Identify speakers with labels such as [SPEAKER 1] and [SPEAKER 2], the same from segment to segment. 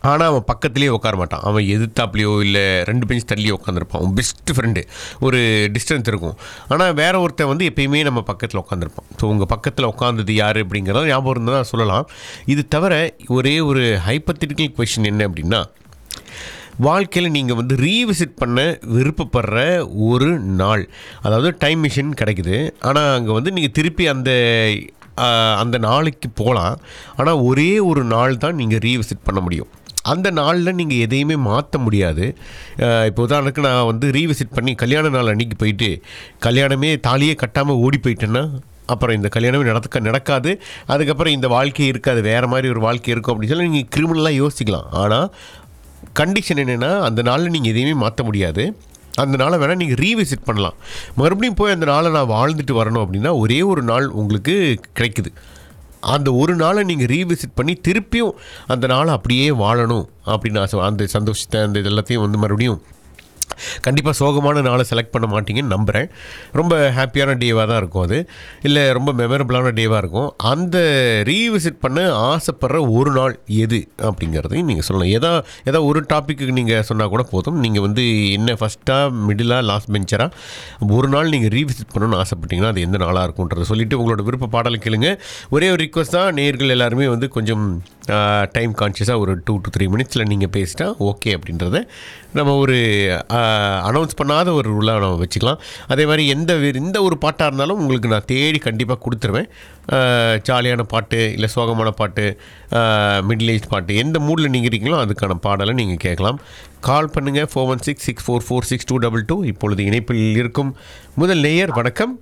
[SPEAKER 1] ஆனால் அவன் பக்கத்துலேயே உட்கார மாட்டான் அவன் எதிர்த்தாப்லையோ இல்லை ரெண்டு பெஞ்ச் தள்ளியோ உட்காந்துருப்பான் அவன் பெஸ்ட் ஃப்ரெண்டு ஒரு டிஸ்டன்ஸ் இருக்கும் ஆனால் வேற ஒருத்தன் வந்து எப்பயுமே நம்ம பக்கத்தில் உட்காந்துருப்பான் ஸோ உங்கள் பக்கத்தில் உட்காந்தது யார் அப்படிங்கிறத ஞாபகம் இருந்தால் சொல்லலாம் இது தவிர ஒரே ஒரு ஹைப்பத்திட்டிக்கல் கொஷின் என்ன அப்படின்னா வாழ்க்கையில் நீங்கள் வந்து ரீவிசிட் பண்ண விருப்பப்படுற ஒரு நாள் அதாவது டைம் மிஷின் கிடைக்குது ஆனால் அங்கே வந்து நீங்கள் திருப்பி அந்த ஆஹ், அந்த நாளைக்கு போகலாம் ஆனால் ஒரே ஒரு நாள் தான் நீங்கள் ரீவிசிட் பண்ண முடியும் அந்த நாளில் நீங்கள் எதையுமே மாற்ற முடியாது ஆஹ், இப்போ உதாரணத்துக்கு நான் வந்து ரீவிசிட் பண்ணி கல்யாண நாள் அன்னைக்கு போயிட்டு கல்யாணமே தாலியே கட்டாமல் ஓடி போயிட்டேன்னா அப்புறம் இந்த கல்யாணமே நடக்க நடக்காது அதுக்கப்புறம் இந்த வாழ்க்கை இருக்காது வேறு மாதிரி ஒரு வாழ்க்கை இருக்கும் அப்படின்னு சொல்லி நீங்கள் கிரிமினலாக யோசிக்கலாம் ஆனால் கண்டிஷன் என்னென்னா அந்த நாளில் நீங்கள் எதையுமே மாற்ற முடியாது அந்த நாளை வேணால் நீங்கள் ரீவிசிட் பண்ணலாம் மறுபடியும் போய் அந்த நாளை நான் வாழ்ந்துட்டு வரணும் அப்படின்னா ஒரே ஒரு நாள் உங்களுக்கு கிடைக்குது அந்த ஒரு நாளை நீங்கள் ரீவிசிட் பண்ணி திருப்பியும் அந்த நாளை அப்படியே வாழணும் அப்படின்னு ஆசை அந்த சந்தோஷத்தை அந்த இது எல்லாத்தையும் வந்து மறுபடியும் கண்டிப்பாக சோகமான நாளை செலக்ட் பண்ண மாட்டீங்கன்னு நம்புகிறேன் ரொம்ப ஹாப்பியான டேவாக தான் இருக்கும் அது இல்லை ரொம்ப மெமரபிளான டேவாக இருக்கும் அந்த ரீவிசிட் பண்ண ஆசைப்படுற ஒரு நாள் எது அப்படிங்கிறதையும் நீங்கள் சொல்லலாம் எதா ஏதோ ஒரு டாப்பிக்கு நீங்கள் சொன்னால் கூட போதும் நீங்கள் வந்து என்ன ஃபஸ்ட்டாக மிடிலாக லாஸ்ட் பெஞ்சராக ஒரு நாள் நீங்கள் ரீவிசிட் பண்ணணும்னு ஆசைப்பட்டீங்கன்னா அது எந்த நாளாக இருக்கும்ன்றதை சொல்லிவிட்டு உங்களோட விருப்ப பாடலை கேளுங்க ஒரே ஒரு ரிக்வஸ்ட் தான் நேர்கள் எல்லாருமே வந்து கொஞ்சம் டைம் கான்ஷியஸாக ஒரு டூ டு த்ரீ மினிட்ஸில் நீங்கள் பேசிட்டா ஓகே அப்படின்றத நம்ம ஒரு அனௌன்ஸ் பண்ணாத ஒரு ரூலாக நம்ம வச்சுக்கலாம் அதே மாதிரி எந்த வே- எந்த ஒரு பாட்டாக இருந்தாலும் உங்களுக்கு நான் தேடி கண்டிப்பாக கொடுத்துருவேன் ஜாலியான பாட்டு இல்லை சோகமான பாட்டு மிடில் ஏஜ் பாட்டு எந்த மூடில் நீங்கள் இருக்கீங்களோ அதுக்கான பாடலை நீங்கள் கேட்கலாம் கால் பண்ணுங்கள் four one six six four four six two double two இப்பொழுது இணைப்பில் இருக்கும் முதல் நேயர் வணக்கம்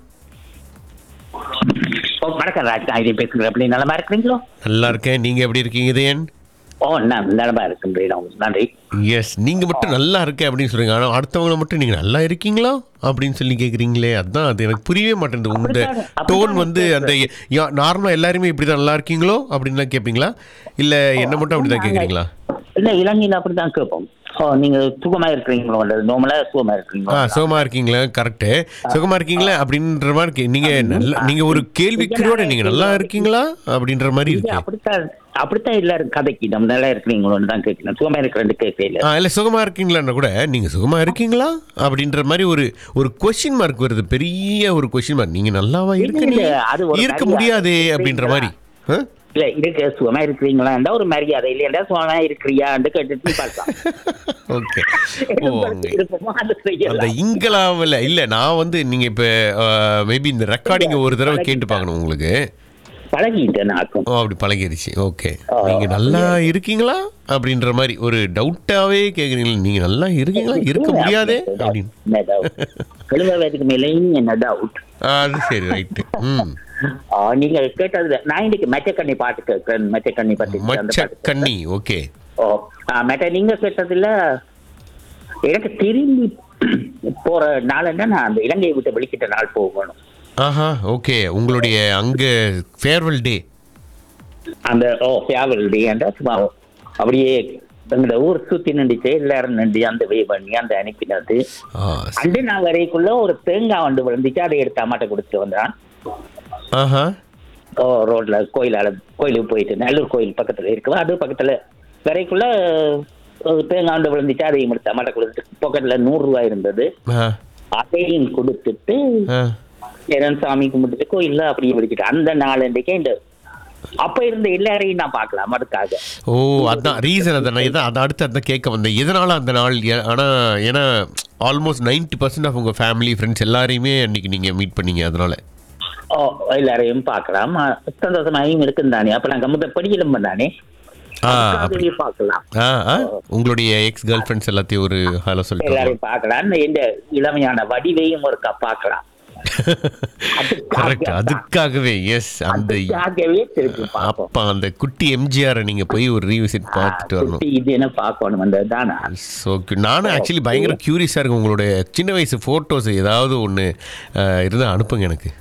[SPEAKER 2] ஓ வணக்கம் ராஜ் நான் இதை பேசுகிறேன் அப்படி நலமா இருக்கிறீங்களோ
[SPEAKER 1] நல்லா இருக்கேன் நீங்கள் எப்படி இருக்கீங்க இதயன்
[SPEAKER 2] ஓ நான் நலமா இருக்கின்றேன் நன்றி
[SPEAKER 1] எஸ் நீங்கள் மட்டும் நல்லா இருக்க அப்படின்னு சொல்றீங்க ஆனால் அடுத்தவங்கள மட்டும் நீங்கள் நல்லா இருக்கீங்களா அப்படின்னு சொல்லி கேட்குறீங்களே அதான் அது எனக்கு புரியவே மாட்டேங்குது உங்க
[SPEAKER 2] அப்படித்தான், அப்படித்தான்
[SPEAKER 1] டோன் வந்து அந்த நார்மலாக எல்லாருமே இப்படி தான் நல்லா இருக்கீங்களோ அப்படின்னு தான் கேட்பீங்களா இல்லை என்ன மட்டும் அப்படி தான் கேட்குறீங்களா
[SPEAKER 2] இல்ல இலங்கையில் அப்படிதான் கேட்போம் ஓ நீங்க சுகமா இருக்கிறீங்களோ நார்மலா சுகமா
[SPEAKER 1] ஆ
[SPEAKER 2] இருக்கிறீங்களோ
[SPEAKER 1] சுகமா இருக்கீங்களா கரெக்டு சுகமா இருக்கீங்களா அப்படின்ற மாதிரி கே- நீங்க நல்லா நீங்க ஒரு கேள்விக்குறியோட நீங்க நல்லா இருக்கீங்களா அப்படின்ற மாதிரி
[SPEAKER 2] இது
[SPEAKER 1] இருக்கு
[SPEAKER 2] அப்படித்தான் அப்படித்தான் எல்லாரும் கதைக்கு நம்ம நல்லா இருக்கிறீங்களோன்னு தான் கேட்கணும் சுகமா இருக்கிறேன்னு கேட்கல
[SPEAKER 1] ஆ இல்லை சுகமா இருக்கீங்களான்னா கூட நீங்க சுகமா இருக்கீங்களா அப்படின்ற மாதிரி ஒரு ஒரு கொஸ்டின் மார்க் வருது பெரிய ஒரு கொஸ்டின் மார்க் நீங்க நல்லாவா இருக்க
[SPEAKER 2] இல்ல, அது ஒரு
[SPEAKER 1] இருக்க
[SPEAKER 2] மரியாதை.
[SPEAKER 1] முடியாதே அப்படின்ற மாதிரி ஆ?
[SPEAKER 2] இல்ல இருக்க சுகமா இருக்கிறீங்களாண்டா ஒரு மரியாதை இல்லையாண்டா சுகமா இருக்கிறியான்னு கேட்டுட்டு பார்க்கலாம்
[SPEAKER 1] ஓகே ஓ அங்க
[SPEAKER 2] இருப்போமோ அதை
[SPEAKER 1] அந்த
[SPEAKER 2] செய்யலாம்
[SPEAKER 1] இங்கலாவில் இல்லை நான் வந்து நீங்கள் இப்போ மேபி இந்த ரெக்கார்டிங்கை ஒரு தடவை கேட்டு பார்க்கணும் உங்களுக்கு
[SPEAKER 2] பழகிட்டேன் ஆக்கும்
[SPEAKER 1] ஓ அப்படி பழகிருச்சு ஓகே
[SPEAKER 2] ஆ,
[SPEAKER 1] நீங்க நல்லா இருக்கீங்களா அப்படின்ற மாதிரி ஒரு டவுட்டாவே கேக்குறீங்களா நீங்க நல்லா இருக்கீங்களா இருக்க முடியாதே அப்படின்னு
[SPEAKER 2] எழுபது வயதுக்கு மேலேயும் என்ன டவுட்
[SPEAKER 1] ஆ, அது சரி ரைட்டு ம்
[SPEAKER 2] நீங்க கேட்டது நான் இன்னைக்கு மெச்சக்கண்ணி பாட்டு கேட்கிறேன் மெச்சக்கண்ணி பத்தி அந்த
[SPEAKER 1] மச்ச
[SPEAKER 2] பாட்டு.
[SPEAKER 1] கண்ணி ஓகே
[SPEAKER 2] ஓ ஆ, மெட்ட நீங்க கேட்டதுல எனக்கு திரும்பி போற நாள் என்ன நான் அந்த இலங்கையை விட்டு வெளிக்கிட்ட நாள் போகணும்
[SPEAKER 1] ஆஹா ஓகே உங்களுடைய அங்க ஃபேர்வெல் டே
[SPEAKER 2] அந்த ஓ ஃபேவல் டே அந்த சும்மா அப்படியே எங்களோட ஊர் சுத்தி நின்றுச்சு எல்லாரும் நின்று அந்த வே பண்ணி அந்த அனுப்பினது
[SPEAKER 1] ஆ
[SPEAKER 2] அண்டு நான் வரைக்குள்ள ஒரு தேங்காய் வண்டு விழுந்துச்சு அதை எடுத்து அம்மாட்ட கொடுத்துட்டு வந்தான்
[SPEAKER 1] ஆஹா
[SPEAKER 2] ஓ ரோட்ல கோயிலால கோயிலுக்கு போயிட்டு நல்லூர் கோயில் பக்கத்துல இருக்குது அது பக்கத்துல வரைக்குள்ள ஒரு தேங்காய் வண்டு விழுந்துச்சு அதையும் எடுத்து அம்மாட்ட கொடுத்துட்டு பாக்கெட்ல நூறு ரூபாய் இருந்தது
[SPEAKER 1] ஆ
[SPEAKER 2] அதையும் கொடுத்துட்டு
[SPEAKER 1] ஆ
[SPEAKER 2] நேரம் சாமி கும்பிட்டுட்டு கோயில்ல அப்படியே விடுக்கிட்டு அந்த நாளன்றைக்கே இந்த அப்ப இருந்த எல்லாரையும் நான் பார்க்கலாம் அதுக்காக
[SPEAKER 1] ஓ அதான் ரீசன் அதான் நான் இதான் அதை அடுத்து அதான் கேட்க வந்தேன் எதனால அந்த நாள் ஏ- ஆனா ஏன்னா ஆல்மோஸ்ட் 90% பர்சன்ட் ஆஃப் உங்க ஃபேமிலி ஃப்ரெண்ட்ஸ் எல்லாரையுமே அன்னைக்கு நீங்க மீட் பண்ணீங்க அதனால
[SPEAKER 2] ஓ எல்லாரையும் பார்க்கலாம் அஹ் சந்தோஷமாயும் இருக்கும் தானே அப்ப நாங்க முத படியிலும் தானே
[SPEAKER 1] ஆ அப்படி
[SPEAKER 2] அதையும் பார்க்கலாம்
[SPEAKER 1] ஆ ஆ உங்களுடைய எக்ஸ் கேர்ள் ஃப்ரெண்ட்ஸ் எல்லாத்தையும் ஒரு ஹலோ சொல்லிட்டு
[SPEAKER 2] எல்லாரையும் பார்க்கலாம் இந்த இளமையான வடிவையும் ஒருக்கா பார்க்கலாம்
[SPEAKER 1] கரெக்ட் அதுக்காகவே எஸ் அந்த
[SPEAKER 2] அதுக்காகவே திருப்பி பார்ப்போம்
[SPEAKER 1] அப்பா அந்த குட்டி எம்ஜிஆரை நீங்க போய் ஒரு ரீவிசிட் பார்த்துட்டு வரணும்
[SPEAKER 2] குட்டி இது என்ன பார்க்கணும் அந்த தானா
[SPEAKER 1] ஸோ நானும் ஆக்சுவலி பயங்கர க்யூரியஸாக இருக்கும் உங்களுடைய சின்ன வயசு ஃபோட்டோஸ் ஏதாவது ஒன்று இருந்தால் அனுப்புங்க எனக்கு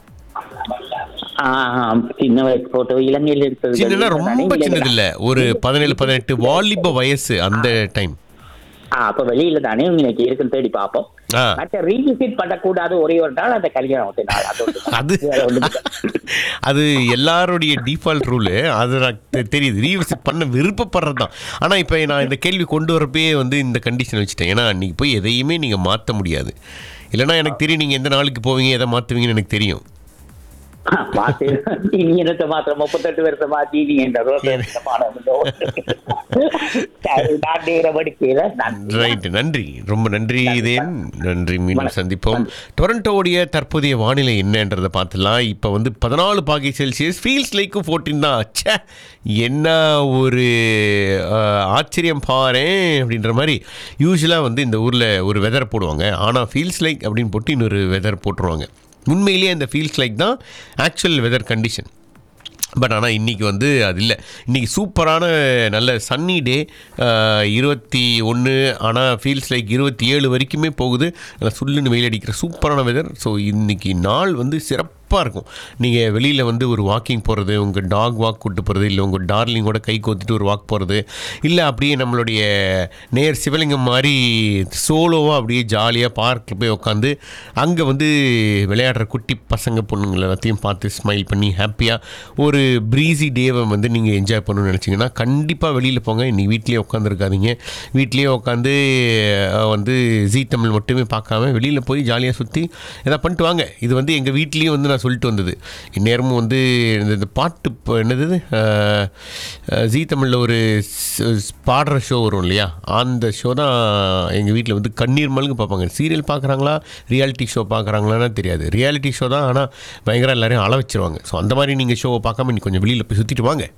[SPEAKER 2] ஆஹ் சின்ன வயசு போட்டோ இலங்கையில் எடுத்தது
[SPEAKER 1] சின்னனா ரொம்ப சின்னது இல்லை ஒரு பதினேழு பதினெட்டு வாலிப வயசு அந்த டைம்
[SPEAKER 2] ஆ அப்ப வெளியில தானே இன்னைக்கு இருக்குன்னு தேடி பார்ப்போம்
[SPEAKER 1] ஆ
[SPEAKER 2] மற்ற ரீவிசிட் பண்ணக்கூடாது ஒரே ஒரு நாள் அந்த கல்யாணம் நாள் அது ஒன்று தான்.
[SPEAKER 1] அது
[SPEAKER 2] வேற ஒண்ணும் இல்ல.
[SPEAKER 1] அது எல்லாருடைய டிஃபால்ட் ரூலு அது எனக்கு தெ- தெரியுது ரீவிசிட் பண்ண விருப்பப்படுறது தான் ஆனால் இப்போ நான் இந்த கேள்வி கொண்டு வரப்பே வந்து இந்த கண்டிஷன் வச்சுட்டேன் ஏன்னா அன்றைக்கி போய் எதையுமே நீங்கள் மாற்ற முடியாது இல்லைன்னா எனக்கு தெரியும் நீங்கள் எந்த நாளுக்கு போவீங்க எதை மாற்றுவீங்கன்னு எனக்கு தெரியும்
[SPEAKER 2] மாத்தி நீ என்னத்தை மாத்திரம் முப்பத்தெட்டு வருஷம் மாத்தி நீ என்ற ரோட்ல நடவடிக்கையில
[SPEAKER 1] ரைட் நன்றி ரொம்ப நன்றி இதேன் நன்றி மீண்டும்
[SPEAKER 2] வணக்கம்.
[SPEAKER 1] சந்திப்போம் டொரண்டோடைய தற்போதைய வானிலை என்னன்றதை பார்த்துலாம் இப்போ வந்து பதினாலு பாகை செல்சியஸ் ஃபீல்ஸ் லைக்கும் ஃபோர்டீன் தான் ச்சே என்ன ஒரு அஹ், ஆச்சரியம் பாரேன் அப்படின்ற மாதிரி யூஸ்வலாக வந்து இந்த ஊரில் ஒரு வெதர் போடுவாங்க ஆனால் ஃபீல்ஸ் லைக் அப்படின்னு போட்டு இன்னொரு வெதர் போட்டுருவாங்க உண்மையிலேயே அந்த ஃபீல்ஸ் லைக் தான் ஆக்சுவல் வெதர் கண்டிஷன் பட் ஆனால் இன்றைக்கி வந்து அது இல்லை இன்றைக்கி சூப்பரான நல்ல சன்னி டே இருபத்தி ஒன்று ஆனால் ஃபீல்ஸ் லைக் இருபத்தி ஏழு வரைக்குமே போகுது நல்லா சுல்லுன்னு வெயில் அடிக்கிற சூப்பரான வெதர் ஸோ இன்றைக்கி நாள் வந்து சிறப்பாக இருக்கும் நீங்கள் வெளியில் வந்து ஒரு வாக்கிங் போகிறது உங்கள் டாக் வாக் கூட்டு போகிறது இல்லை உங்கள் டார்லிங்கோட கை கோத்துட்டு ஒரு வாக் போகிறது இல்லை அப்படியே நம்மளுடைய நேர் சிவலிங்கம் மாதிரி சோலோவாக அப்படியே ஜாலியாக பார்க்கில் போய் உட்காந்து அங்கே வந்து விளையாடுற குட்டி பசங்க பொண்ணுங்களை எல்லாத்தையும் பார்த்து ஸ்மைல் பண்ணி ஹாப்பியாக ஒரு ப்ரீஸி டேவை வந்து நீங்கள் என்ஜாய் பண்ணணும்னு நினச்சிங்கன்னா கண்டிப்பாக வெளியில் போங்க இன்னைக்கு வீட்லேயே உட்காந்துருக்காதீங்க வீட்லேயே உட்காந்து அஹ், வந்து ஜீ தமிழ் மட்டுமே பார்க்காம வெளியில் போய் ஜாலியாக சுற்றி எதாவது பண்ணிட்டு வாங்க இது வந்து எங்கள் வீட்லேயும் வந்து நான் சொல்லிட்டு வந்தது இந்நேரமும் வந்து இந்த இந்த பாட்டு இப்போ என்னது அஹ், அஹ், ஜீ தமிழில் ஒரு ஸ்- ஸ்- பாடுற ஷோ வரும் இல்லையா அந்த ஷோ தான் எங்கள் வீட்டில் வந்து கண்ணீர் மல்கு பார்ப்பாங்க சீரியல் பார்க்குறாங்களா ரியாலிட்டி ஷோ பார்க்குறாங்களான்னு தெரியாது ரியாலிட்டி ஷோ தான் ஆனால் பயங்கர எல்லாரையும் அள வச்சிருவாங்க ஸோ அந்த மாதிரி நீங்கள் ஷோவை பார்க்காம நீ கொஞ்சம் வெளியில் போய் சுற்றிட்டு வாங்க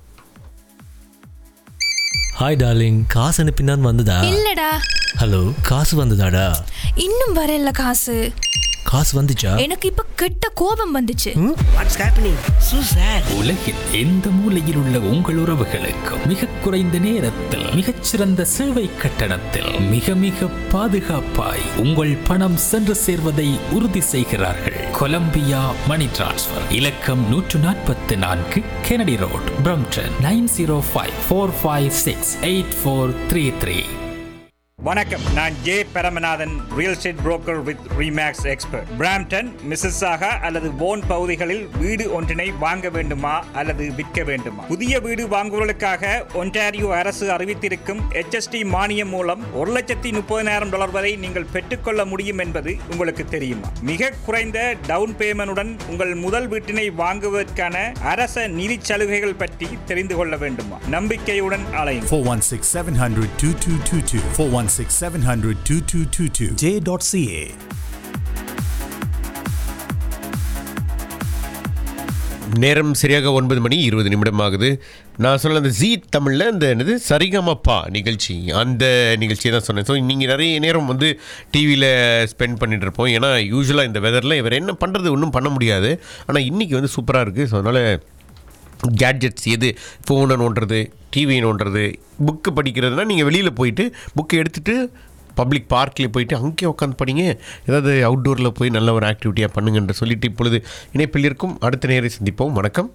[SPEAKER 3] ஹாய் டார்லிங் காசு அனுப்பினான் வந்ததா
[SPEAKER 4] இல்லடா
[SPEAKER 3] ஹலோ காசு வந்ததாடா
[SPEAKER 4] இன்னும் வரல காசு
[SPEAKER 3] காசு வந்துச்சா
[SPEAKER 4] எனக்கு இப்ப கெட்ட கோபம் வந்துச்சு
[SPEAKER 5] வாட்ஸ் ஹேப்பனிங் சூ சார்
[SPEAKER 6] உலகில் எந்த மூலையில் உள்ள உங்கள் உறவுகளுக்கும் மிக குறைந்த நேரத்தில் மிகச்சிறந்த சேவை கட்டணத்தில் மிக மிக பாதுகாப்பாய் உங்கள் பணம் சென்று சேர்வதை உறுதி செய்கிறார்கள் கொலம்பியா மணி டிரான்ஸ்ஃபர் இலக்கம் நூற்று நாற்பத்தி நான்கு Kennedy road Brampton nine zero five four five six eight four three three
[SPEAKER 7] வணக்கம் நான் J Paramanathan real estate broker with Remax expert Brampton Mississauga அல்லது போன் பகுதிகளில் வீடு ஒன்றினை வாங்க வேண்டுமா அல்லது விற்க வேண்டுமா புதிய வீடு வாங்குவதற்காக ஒன்டாரியோ அரசு அறிவித்திருக்கும் HST மானியம் மூலம் ஒரு லட்சத்தி முப்பதினாயிரம் டாலர் வரை நீங்கள் பெற்றுக்கொள்ள முடியும் என்பது உங்களுக்கு தெரியுமா மிக குறைந்த டவுன் பேமெண்டுடன் உங்கள் முதல் வீட்டினை வாங்குவதற்கான அரச நிதி சலுகைகள் பற்றி தெரிந்து கொள்ள வேண்டுமா நம்பிக்கையுடன் அலையும்
[SPEAKER 8] 416 700 2222. 416 700 2222. J.ca.
[SPEAKER 1] நேரம் சரியாக ஒன்பது மணி இருபது நிமிடம் ஆகுது நான் சொன்ன அந்த ஜீ தமிழில் இந்த என்னது சரிகமப்பா நிகழ்ச்சி அந்த நிகழ்ச்சியை தான் சொன்னேன் ஸோ நீங்கள் நிறைய நேரம் வந்து டிவியில் ஸ்பெண்ட் பண்ணிட்டு இருப்போம் ஏன்னா யூஸ்வலாக இந்த வெதரில் இவர் என்ன பண்ணுறது ஒன்றும் பண்ண முடியாது ஆனால் இன்றைக்கி வந்து சூப்பராக இருக்குது ஸோ அதனால் கேட்ஜெட்ஸ் எது ஃபோனை நோண்டுறது டிவி நோண்டுறது புக்கு படிக்கிறதுனா நீங்கள் வெளியில் போயிட்டு புக்கை எடுத்துகிட்டு பப்ளிக் பார்க்கில் போயிட்டு அங்கேயே உட்காந்து படிங்க ஏதாவது அவுட்டோரில் போய் நல்ல ஒரு ஆக்டிவிட்டியாக பண்ணுங்கன்ற சொல்லிட்டு இப்பொழுது இணைப்பில் இருக்கும் அடுத்த நேரை சந்திப்போம் வணக்கம்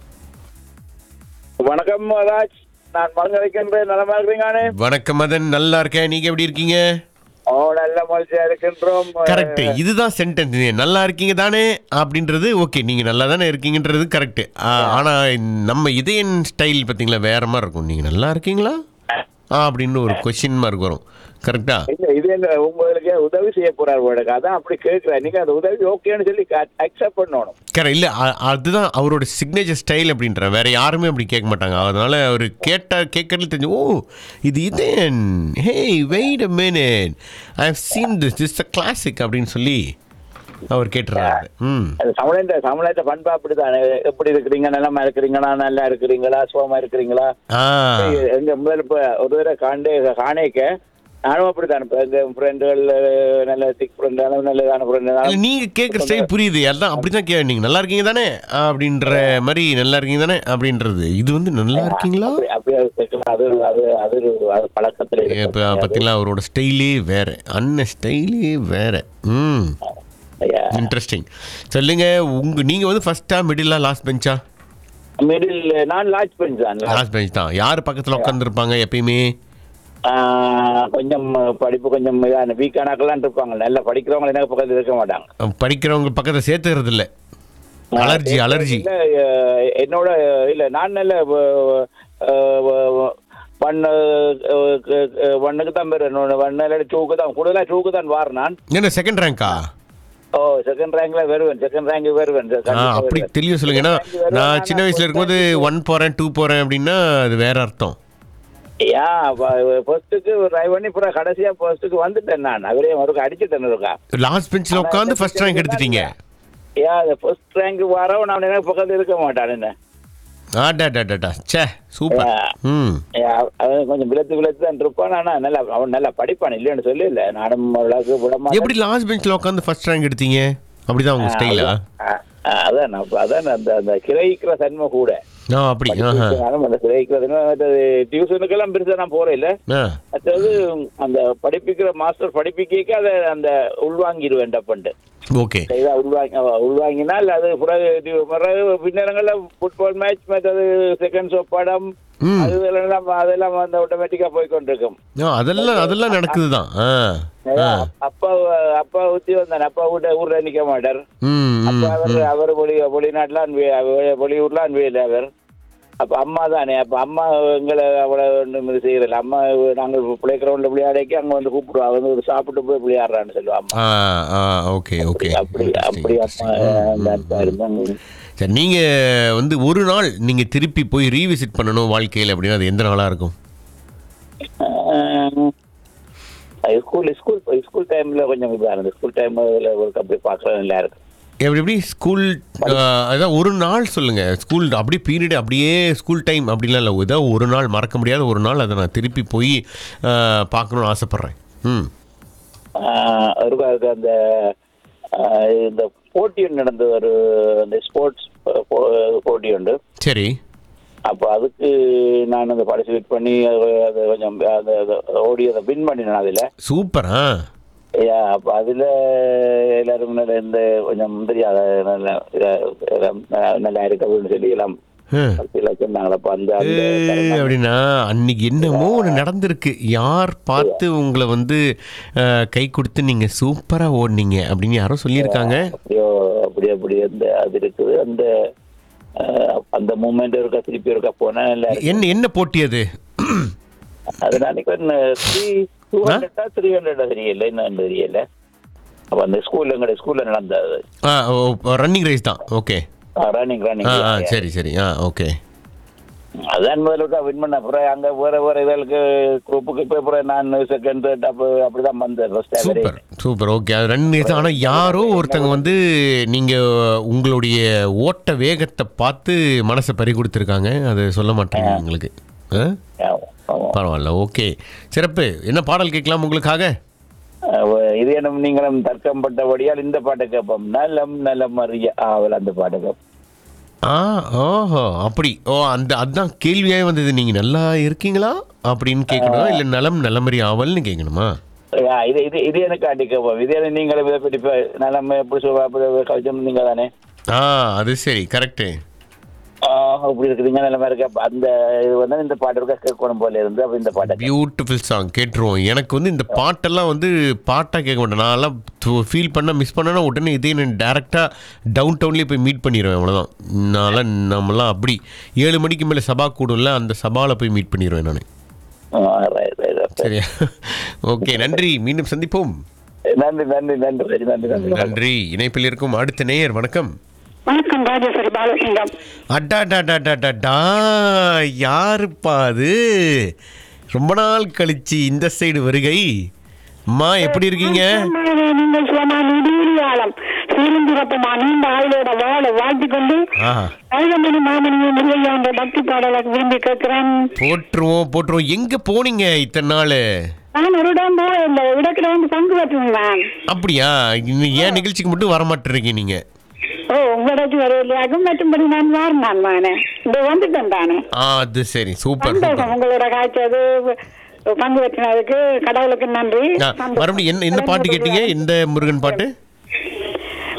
[SPEAKER 9] வணக்கம் ராஜ் நான் மருந்தளிக்கின்றேன் நலமா இருக்கிறீங்கானே
[SPEAKER 1] வணக்கம் மதன் நல்லா இருக்கேன் நீங்கள் எப்படி இருக்கீங்க
[SPEAKER 9] ஓ நல்ல மகிழ்ச்சியா இருக்கின்றோம்
[SPEAKER 1] கரெக்ட் இதுதான் சென்டென்ஸ் நல்லா இருக்கீங்க தானே அப்படின்றது ஓகே நீங்கள் நல்லா தானே இருக்கீங்கன்றது கரெக்டு ஆனால் நம்ம இதயன் ஸ்டைல் பார்த்தீங்களா வேற மாதிரி இருக்கும் நீங்கள் நல்லா இருக்கீங்களா ஆ அப்படின்னு ஒரு கொஷின் மார்க் வரும் கரெக்டா
[SPEAKER 9] இல்ல இது என்ன உங்களுக்கு உதவி செய்ய போறார் உங்களுக்கு அதான் அப்படி கேட்கிறேன் நீங்க அந்த உதவி ஓகேன்னு சொல்லி அக்செப்ட் பண்ணணும்
[SPEAKER 1] கரெக்ட் இல்லை அதுதான் அவரோட சிக்னேச்சர் ஸ்டைல் அப்படின்ற வேற யாருமே அப்படி கேட்க மாட்டாங்க அதனால அவர் கேட்ட கேட்கறது தெரிஞ்சு ஓ இது இது hey wait a minute I have seen this this a classic அப்படின்னு சொல்லி அவர் கேட்டுறாரு ம்
[SPEAKER 9] அது தமிழன்ற தமிழத்த பண்பா அப்படிதான் எப்படி இருக்கிறீங்க நலமா இருக்கிறீங்களா நல்லா இருக்கிறீங்களா சுகமா இருக்கிறீங்களா
[SPEAKER 1] ஆ
[SPEAKER 9] எங்க முதல்ல இப்ப ஒரு தடவை காண்டே காணேக்க நானும் அப்படித்தான் இப்ப எங்க ஃப்ரெண்டுகள் நல்ல திக் ஃப்ரெண்ட் நல்லதான
[SPEAKER 1] இல்ல,
[SPEAKER 9] ஃப்ரெண்டு
[SPEAKER 1] நீங்க கேட்குற ஸ்டைல் புரியுது அதான் அப்படிதான் கே நீங்க நல்லா இருக்கீங்க தானே அப்படின்ற மாதிரி நல்லா இருக்கீங்க தானே அப்படின்றது இது வந்து நல்லா இருக்கீங்களா
[SPEAKER 9] அப்படியே கேட்கலாம் அது ஒரு- அது அது ஒரு- அது பழக்கத்துல இருக்கு.
[SPEAKER 1] இப்போ பார்த்தீங்களா அவரோட ஸ்டைலே வேற அண்ணன் ஸ்டைலே வேற ம்
[SPEAKER 9] ஐயா.
[SPEAKER 1] இன்ட்ரெஸ்டிங் சொல்லுங்க உங்க நீங்க வந்து ஃபர்ஸ்டா மிடிலா லாஸ்ட் பெஞ்சா
[SPEAKER 9] மிடில் நான் லாட்ச் பெஞ்ச் தான்
[SPEAKER 1] லாஸ்ட் பெஞ்ச் தான் யார் பக்கத்தில் உட்காந்துருப்பாங்க எப்பயுமே
[SPEAKER 9] ஆஹ், கொஞ்சம் படிப்பு கொஞ்சம் இதான வீக்கானாக்கெல்லாம் இருப்பாங்க நல்லா படிக்கிறவங்க எனக்கு பக்கத்தில் இருக்க மாட்டாங்க
[SPEAKER 1] படிக்கிறவங்க பக்கத்தில் சேர்த்துக்கிறது இல்லை அலர்ஜி அலர்ஜி
[SPEAKER 9] இல்ல, அஹ், என்னோட இல்ல நான் நல்ல பண்ண ஒன்னுக்கு தான் பேர் என்னோட ஒன்னு டூக்கு தான் கூடுதலா டூக்கு தான் வார் நான்
[SPEAKER 1] என்ன செகண்ட் ரேங்கா
[SPEAKER 9] ஓ செகண்ட் ரேங்க்ல வருவேன் செகண்ட் ரேங்க் வருவேன்
[SPEAKER 1] ஆ அப்படி தெளிவாக சொல்லுங்க ஏன்னா நான் சின்ன வயசுல இருக்கும்போது ஒன் போகிறேன் டூ போகிறேன் அப்படின்னா அது வேற அர்த்தம்
[SPEAKER 9] யா ஃபர்ஸ்ட்டுக்கு ட்ரை பண்ணி அப்புறம் கடைசியா ஃபர்ஸ்ட்டுக்கு வந்துட்டேன் நான் அவரே ஒரு அடிச்சுட்டேன் இருக்கா
[SPEAKER 1] லாஸ்ட் பெஞ்சில் உட்காந்து ஃபர்ஸ்ட் ரேங்க் எடுத்துட்டீங்க
[SPEAKER 9] யா அந்த ஃபர்ஸ்ட் ரேங்க் வரவன் நான் எனக்கு பக்கத்துல இருக்க மாட்டான் என்ன
[SPEAKER 1] ஆடாடாடாடா ச்சே சூப்பர் ம்
[SPEAKER 9] யா, அவன் கொஞ்சம் விளத்து விளத்து தான் இருப்பான் ஆனா நல்லா அவன் நல்லா படிப்பான் இல்லைன்னு சொல்லி இல்ல நானும் ஓரளவுக்கு விட
[SPEAKER 1] எப்படி லாஸ்ட் பெஞ்சில் உட்காந்து ஃபர்ஸ்ட் ரேங்க் எடுத்தீங்க அப்படிதான் உங்க ஸ்டைலா
[SPEAKER 9] அ- அ- அதான் நான் இப்ப அதான் அந்த அந்த கிரகிக்கிற தன்மை கூட
[SPEAKER 1] ஆ அப்படி ஆஹா
[SPEAKER 9] ஆனா அந்த கிரகிக்கிற தன்மை மற்றது டியூஷனுக்கெல்லாம் பெருசா நான் போறேன் இல்ல
[SPEAKER 1] ஆ
[SPEAKER 9] மற்றது அந்த படிப்பிக்கிற மாஸ்டர் படிப்பிக்க அதை அந்த உள்வாங்கிடுவேன் டப்பண்டு
[SPEAKER 1] ஓகே
[SPEAKER 9] இதை உள்வாங்கி அவ உள்வாங்கினால் அது பிறகு இது பிறகு பின்னரங்கள்ல ஃபுட்பால் மேட்ச் மற்றது செகண்ட் ஷோ படம்
[SPEAKER 1] ம்.
[SPEAKER 9] அது இதெல்லாம் அதெல்லாம் வந்து ஆட்டோமேட்டிக்கா போய் கொண்டிருக்கும்
[SPEAKER 1] ஆ அதெல்லாம் அதெல்லாம் நடக்குது தான் ஆ ஆ
[SPEAKER 9] அப்பா அப்பா ஊத்தி வந்தார் அப்பா வீட்ட ஊர்ல நிக்க மாட்டார்
[SPEAKER 1] ம் ம்
[SPEAKER 9] அப்ப அவர் அவர் வெளி வெளிநாட்டுல வெளியூர்ல அன்பியல் அவர் அப்ப அம்மா தானே அப்ப அம்மா எங்களை அவ்வளவு ஒண்ணும் இது செய்யறதில்ல அம்மா நாங்கள் பிளே கிரவுண்ட்ல விளையாடைக்கு அங்க வந்து கூப்பிடுவா வந்து ஒரு சாப்பிட்டு போய் விளையாடுறான்னு சொல்லுவா அம்மா
[SPEAKER 1] ஆ ஆ ஓகே ஓகே
[SPEAKER 9] அப்படி அப்படி அம்மா அந்த அன்பா இருந்தாங்க
[SPEAKER 1] சரி நீங்க வந்து ஒரு நாள் நீங்க திருப்பி போய் ரீவிசிட் பண்ணணும் வாழ்க்கையில் அப்படின்னா அது எந்த நாளா இருக்கும்
[SPEAKER 9] ஸ்கூல் ஸ்கூல் ஸ்கூல் டைம்ல கொஞ்சம் இதா இருந்தது ஸ்கூல் டைம் ஒரு அப்படி பார்க்கலாம் நல்லா இருக்கு
[SPEAKER 1] எப்படி எப்படி ஸ்கூல் அதான் ஒரு நாள் சொல்லுங்க ஸ்கூல் அப்படியே பீரியட் அப்படியே ஸ்கூல் டைம் அப்படிலாம் இல்லை ஏதோ ஒரு நாள் மறக்க முடியாத ஒரு நாள் அதை நான் திருப்பி போய் ஆ, பார்க்கணும்னு ஆசைப்பட்றேன் ம்
[SPEAKER 9] ஆஹ் ஒரு அதுக்கு அந்த ஆஹ் இந்த போட்டி ஒன்று நடந்தது ஒரு அந்த ஸ்போர்ட்ஸ் போட்டி உண்டு
[SPEAKER 1] சரி
[SPEAKER 9] அப்போ அதுக்கு நான் அந்த பார்ட்டிசிபேட் பண்ணி அது அது கொஞ்சம் அந்த அது ஓடி அதை வின் பண்ணினேன் அதில்
[SPEAKER 1] சூப்பர் ஆ
[SPEAKER 9] ஐயா அப்போ அதில் எல்லாரும் நல்ல இந்த கொஞ்சம் தெரியாத நல்ல இதா- எல்லாம் நல்லா இருக்கு அப்படின்னு சொல்லி எல்லாம்
[SPEAKER 1] ஆ.
[SPEAKER 9] எல்லாம் சொன்னாங்களே அப்போ அந்த அந்த
[SPEAKER 1] ஏய், அப்படின்னா அன்னைக்கு என்னமோ ஒன்று நடந்திருக்கு யார் பார்த்து உங்களை வந்து அஹ், கை கொடுத்து நீங்கள் சூப்பராக ஓடுனீங்க அப்படின்னு யாரோ சொல்லியிருக்காங்க
[SPEAKER 9] அப்படியோ அப்படி அப்படி அந்த அது இருக்குது அந்த ஆஹ் அந்த மூமெண்ட் இருக்கா திருப்பி இருக்கா போனா நல்லா இருக்கு.
[SPEAKER 1] என்ன என்ன போட்டி அது
[SPEAKER 9] அது நினைக்கிறேன் த்ரீ டூ ஹண்ட்ரடா த்ரீ ஹண்ட்ரடா தெரியல என்னன்னு தெரியல அப்ப அந்த ஸ்கூல்ல எங்களுடைய ஸ்கூல்ல நடந்தது
[SPEAKER 1] ஆ ரன்னிங் ரேஸ் தான் ஓகே
[SPEAKER 9] ரன்னிங் ரன்னிங்
[SPEAKER 1] ஆ ஆ சரி சரி ஆ ஓகே
[SPEAKER 9] அதான் முதல்ல வின் பண்ண அப்புறம் அங்க வேற வேற இதற்கு குரூப்புக்கு போய் அப்புறம் நான் செகண்ட் தேர்ட் அப்போ அப்படிதான் வந்தேன் ஃபர்ஸ்ட்
[SPEAKER 1] சூப்பர் சூப்பர் ஓகே அது ரன் ரேஸ் ஆனால் யாரோ ஒருத்தங்க வந்து நீங்கள் உங்களுடைய ஓட்ட வேகத்தை பார்த்து மனசை பறி கொடுத்துருக்காங்க அது சொல்ல மாட்டேங்க உங்களுக்கு ஆ பரவாயில்ல ஓகே சிறப்பு என்ன பாடல் கேட்கலாம் உங்களுக்காக
[SPEAKER 9] இது என்ன நீங்களும் தர்க்கம் பட்டபடியால் இந்த பாட்டை கேட்போம் நலம் நலம் அறிய ஆவல் அந்த பாட்டை கேட்போம்
[SPEAKER 1] ஆ ஓஹோ அப்படி ஓ அந்த அதான் கேள்வியாகவே வந்தது நீங்கள் நல்லா இருக்கீங்களா அப்படின்னு கேட்கணுமா இல்லை நலம் நலமறி ஆவல்னு கேட்கணுமா
[SPEAKER 9] ஆ, இது இது இது எனக்கு அடி கேட்போம் இது என்ன நீங்களும் இதை பற்றி இப்ப நலம் எப்படி சொல்ல அப்படி கவிச்சம் நீங்க தானே
[SPEAKER 1] ஆ அது சரி கரெக்டு
[SPEAKER 9] ஆ, அப்படி இருக்குதுங்க நிலைமை இருக்கு அப்ப அந்த இது வந்து இந்த பாட்டு இருக்க கேட்கணும் போல இருந்து அப்ப இந்த பாட்டை
[SPEAKER 1] பியூட்டிஃபுல் சாங் கேட்டுருவோம் எனக்கு வந்து இந்த பாட்டெல்லாம் வந்து பாட்டாக கேட்க மாட்டேன் நான்லாம் ஃபீல் பண்ண மிஸ் பண்ணனா உடனே இதே நான் டேரெக்டாக டவுன் டவுன்லேயே போய் மீட் பண்ணிடுவேன் அவ்வளோதான் நான்லாம் நம்மலாம் அப்படி ஏழு மணிக்கு மேலே சபா கூடும்ல அந்த சபாவில் போய் மீட் பண்ணிடுவேன் நான்
[SPEAKER 9] ஆ, right, right, right.
[SPEAKER 1] சரியா ஓகே நன்றி மீண்டும் சந்திப்போம்
[SPEAKER 9] நன்றி நன்றி நன்றி சரி, நன்றி நன்றி
[SPEAKER 1] நன்றி இணைப்பில் இருக்கும் அடுத்த நேயர் வணக்கம்
[SPEAKER 10] வணக்கம் ராஜேஸ்வரி பாலசிங்கம்
[SPEAKER 1] அடாடாடாடாடா யாருப்பா அது ரொம்ப நாள் கழிச்சு இந்த சைடு வருகை அம்மா எப்படி இருக்கீங்க
[SPEAKER 10] சும்மாவே நீங்கள் சும்மா நெடுவியாளம் சீரந்திரப்பமா நீண்ட ஆயுளோட வாழ வாழ்த்து கொண்டு
[SPEAKER 1] ஆஹா
[SPEAKER 10] கழுதமணி மாமணி முருகையா என்ற பக்தி பாடலை விரும்பி கேட்கிறேன்
[SPEAKER 1] போட்டுருவோம் போட்டுருவோம் எங்க போனீங்க இத்தனை நாள்
[SPEAKER 10] நான் ஒரு இடம் போய் இந்த இடத்துல வந்து பங்கு பெற்றுவேன்
[SPEAKER 1] அப்படியா இன்னும் ஏன் நிகழ்ச்சிக்கு மட்டும் வர மாட்டேறீங்க நீங்க
[SPEAKER 10] ஓ உங்களிடத்து வரவில்லையாகும் மற்றும்படி நான் வாரம் நான் வானே இந்த வந்துட்டேன் தானே
[SPEAKER 1] ஆ அது சரி சூப்பர்
[SPEAKER 10] சந்தோஷம்
[SPEAKER 1] சூப்பர்
[SPEAKER 10] உங்களோட காய்ச்சது பங்கு பெற்றினதுக்கு கடவுளுக்கு நன்றி
[SPEAKER 1] ஆ, மறுபடியும் என்ன என்ன பாட்டு கேட்டீங்க எந்த முருகன் பாட்டு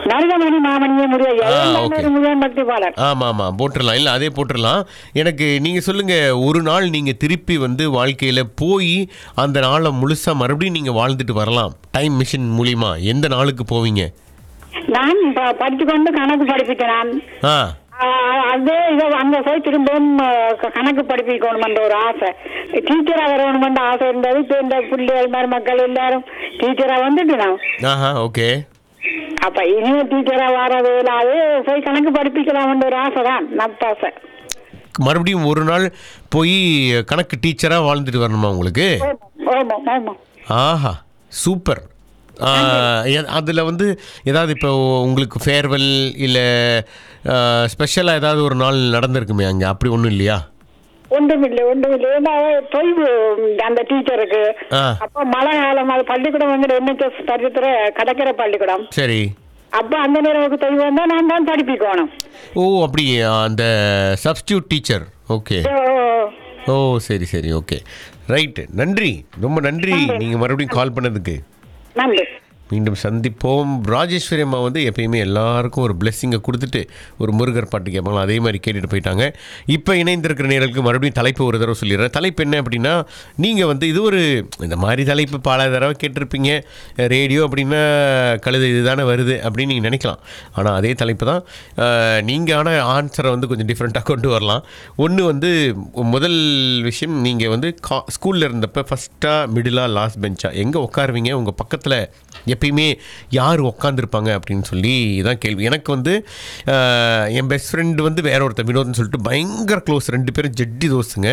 [SPEAKER 10] நரகமணி மாமணியே முருகையா
[SPEAKER 1] ஆ,
[SPEAKER 10] எல்லாமே
[SPEAKER 1] okay.
[SPEAKER 10] ஒரு முருகன் பக்தி பாடல்
[SPEAKER 1] ஆமாம் ஆமாம் போட்டுடலாம் இல்லை அதே போட்டுடலாம் எனக்கு நீங்கள் சொல்லுங்கள் ஒரு நாள் நீங்கள் திருப்பி வந்து வாழ்க்கையில் போய் அந்த நாளை முழுசாக மறுபடியும் நீங்கள் வாழ்ந்துட்டு வரலாம் டைம் மிஷின் மூலிமா எந்த நாளுக்கு போவீங்க
[SPEAKER 10] நான் ப- படித்துக்கொண்டு கணக்கு படிப்பித்தேன் நான்
[SPEAKER 1] ஆ
[SPEAKER 10] ஆ, அதே இதை அங்க போய் திரும்பவும் ஆ, க- கணக்கு படிப்பிக்கணுமென்ற ஒரு ஆசை டீச்சரா வரணுமென்ற ஆசை இருந்தது இப்ப இந்த பிள்ளைகள் மருமக்கள் எல்லாரும் டீச்சரா வந்துட்டு நான்
[SPEAKER 1] ஆஹா ஓகே
[SPEAKER 10] அப்ப இனியும் டீச்சரா வர்றது இல்லாது போய் கணக்கு படிப்பிக்கலாம்ன்ற ஒரு ஆசை தான் நப்பாசை
[SPEAKER 1] மறுபடியும் ஒரு நாள் போய் கணக்கு டீச்சராக வாழ்ந்துட்டு வரணுமா உங்களுக்கு
[SPEAKER 10] ஆமா ஆமா
[SPEAKER 1] ஆஹா சூப்பர் அதில் வந்து ஏதாவது இப்போ உங்களுக்கு ஃபேர்வெல் இல்லை ஸ்பெஷலாக ஏதாவது ஒரு நாள் நடந்திருக்குமே அங்கே அப்படி ஒன்றும் இல்லையா
[SPEAKER 10] ஒன்றுமில்லை ஒன்றுமில்லை ஏன்னா தொய்வு அந்த டீச்சருக்கு
[SPEAKER 1] ஆ
[SPEAKER 10] அப்ப மழை காலம் அது பள்ளிக்கூடம் வந்து என்ஹெச்எஸ் பரிசுத்துற கடற்கரை பள்ளிக்கூடம்
[SPEAKER 1] சரி
[SPEAKER 10] அப்ப அந்த நேரம் தொய்வு வந்தா நான் தான் படிப்பிக்கணும்
[SPEAKER 1] ஓ அப்படி அந்த சப்ஸ்டியூட் டீச்சர் ஓகே ஓ சரி சரி ஓகே ரைட்டு நன்றி ரொம்ப நன்றி நீங்கள் மறுபடியும் கால் பண்ணதுக்கு
[SPEAKER 10] நன்றி
[SPEAKER 1] மீண்டும் சந்திப்போம் ராஜேஸ்வரி அம்மா வந்து எப்பயுமே எல்லாருக்கும் ஒரு பிளெஸ்ஸிங்கை கொடுத்துட்டு ஒரு முருகர் பாட்டு கேட்பாங்க அதே மாதிரி கேட்டுட்டு போயிட்டாங்க இப்போ இணைந்திருக்கிற நேரலுக்கு மறுபடியும் தலைப்பு ஒரு தடவை சொல்லிடுறேன் தலைப்பு என்ன அப்படின்னா நீங்கள் வந்து இது ஒரு இந்த மாதிரி தலைப்பு பல தடவை கேட்டிருப்பீங்க ரேடியோ அப்படின்னா கழுது இதுதானே வருது அப்படின்னு நீங்கள் நினைக்கலாம் ஆனால் அதே தலைப்பு தான் நீங்கள் ஆனால் ஆன்சரை வந்து கொஞ்சம் டிஃப்ரெண்ட்டாக கொண்டு வரலாம் ஒன்று வந்து முதல் விஷயம் நீங்கள் வந்து கா ஸ்கூலில் இருந்தப்போ ஃபஸ்ட்டாக மிடிலாக லாஸ்ட் பெஞ்சா எங்கே உட்காருவீங்க உங்கள் பக்கத்தில் எப்பயுமே யார் உட்காந்துருப்பாங்க அப்படின்னு சொல்லி இதான் கேள்வி எனக்கு வந்து அஹ், என் பெஸ்ட் ஃப்ரெண்டு வந்து வேற ஒருத்தர் வினோத்னு சொல்லிட்டு பயங்கர க்ளோஸ் ரெண்டு பேரும் ஜெட்டி தோசுங்க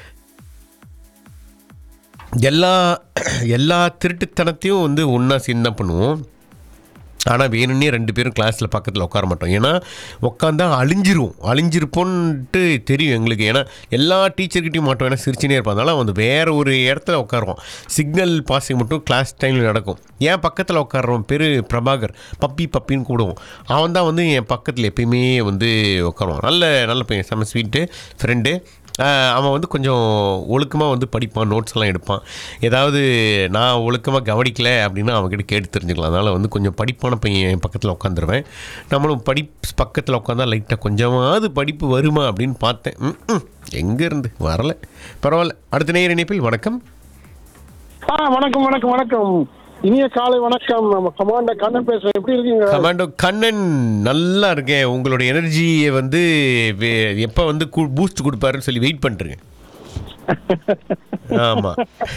[SPEAKER 1] எல்லா எல்லா திருட்டுத்தனத்தையும் வந்து ஒன்றா சேர்ந்து தான் பண்ணுவோம் ஆனால் வேணும்னே ரெண்டு பேரும் கிளாஸில் பக்கத்தில் உட்கார மாட்டோம் ஏன்னா உட்காந்தா அழிஞ்சிரும் அழிஞ்சிருப்போன்ட்டு தெரியும் எங்களுக்கு ஏன்னா எல்லா டீச்சர்கிட்டையும் மாட்டோம் ஏன்னா சிரிச்சுனே இருப்போம் அதனால வந்து வேறு ஒரு இடத்துல உட்காருவோம் சிக்னல் பாசிங் மட்டும் கிளாஸ் டைமில் நடக்கும் என் பக்கத்தில் உட்கார்றவன் பேர் பிரபாகர் பப்பி பப்பின்னு கூடுவோம் அவன் தான் வந்து என் பக்கத்தில் எப்பயுமே வந்து உட்காருவான் நல்ல நல்ல பையன் செம்ம ஸ்வீட்டு ஃப்ரெண்டு ஆஹ் அவன் வந்து கொஞ்சம் ஒழுக்கமாக வந்து படிப்பான் நோட்ஸ் எல்லாம் எடுப்பான் ஏதாவது நான் ஒழுக்கமாக கவனிக்கல அப்படின்னா அவன்கிட்ட கேட்டு தெரிஞ்சுக்கலாம் அதனால் வந்து கொஞ்சம் படிப்பான பையன் என் பக்கத்தில் உட்காந்துருவேன் நம்மளும் படி பக்கத்தில் உட்காந்தா லைட்டாக கொஞ்சமாவது படிப்பு வருமா அப்படின்னு பார்த்தேன் ம் எங்கேருந்து வரல பரவாயில்ல அடுத்த நேர இணைப்பில் வணக்கம்
[SPEAKER 11] ஆ வணக்கம் வணக்கம் வணக்கம் இனிய காலை வணக்கம் நம்ம கமாண்டர் கண்ணன் பேசுறேன் எப்படி இருக்கீங்க
[SPEAKER 1] கமாண்டோ கண்ணன் நல்லா இருக்கேன் உங்களோட எனர்ஜியை வந்து வே- எப்போ வந்து பூஸ்ட் கொடுப்பாருன்னு சொல்லி வெயிட் பண்ணுறேன் ஆமாம்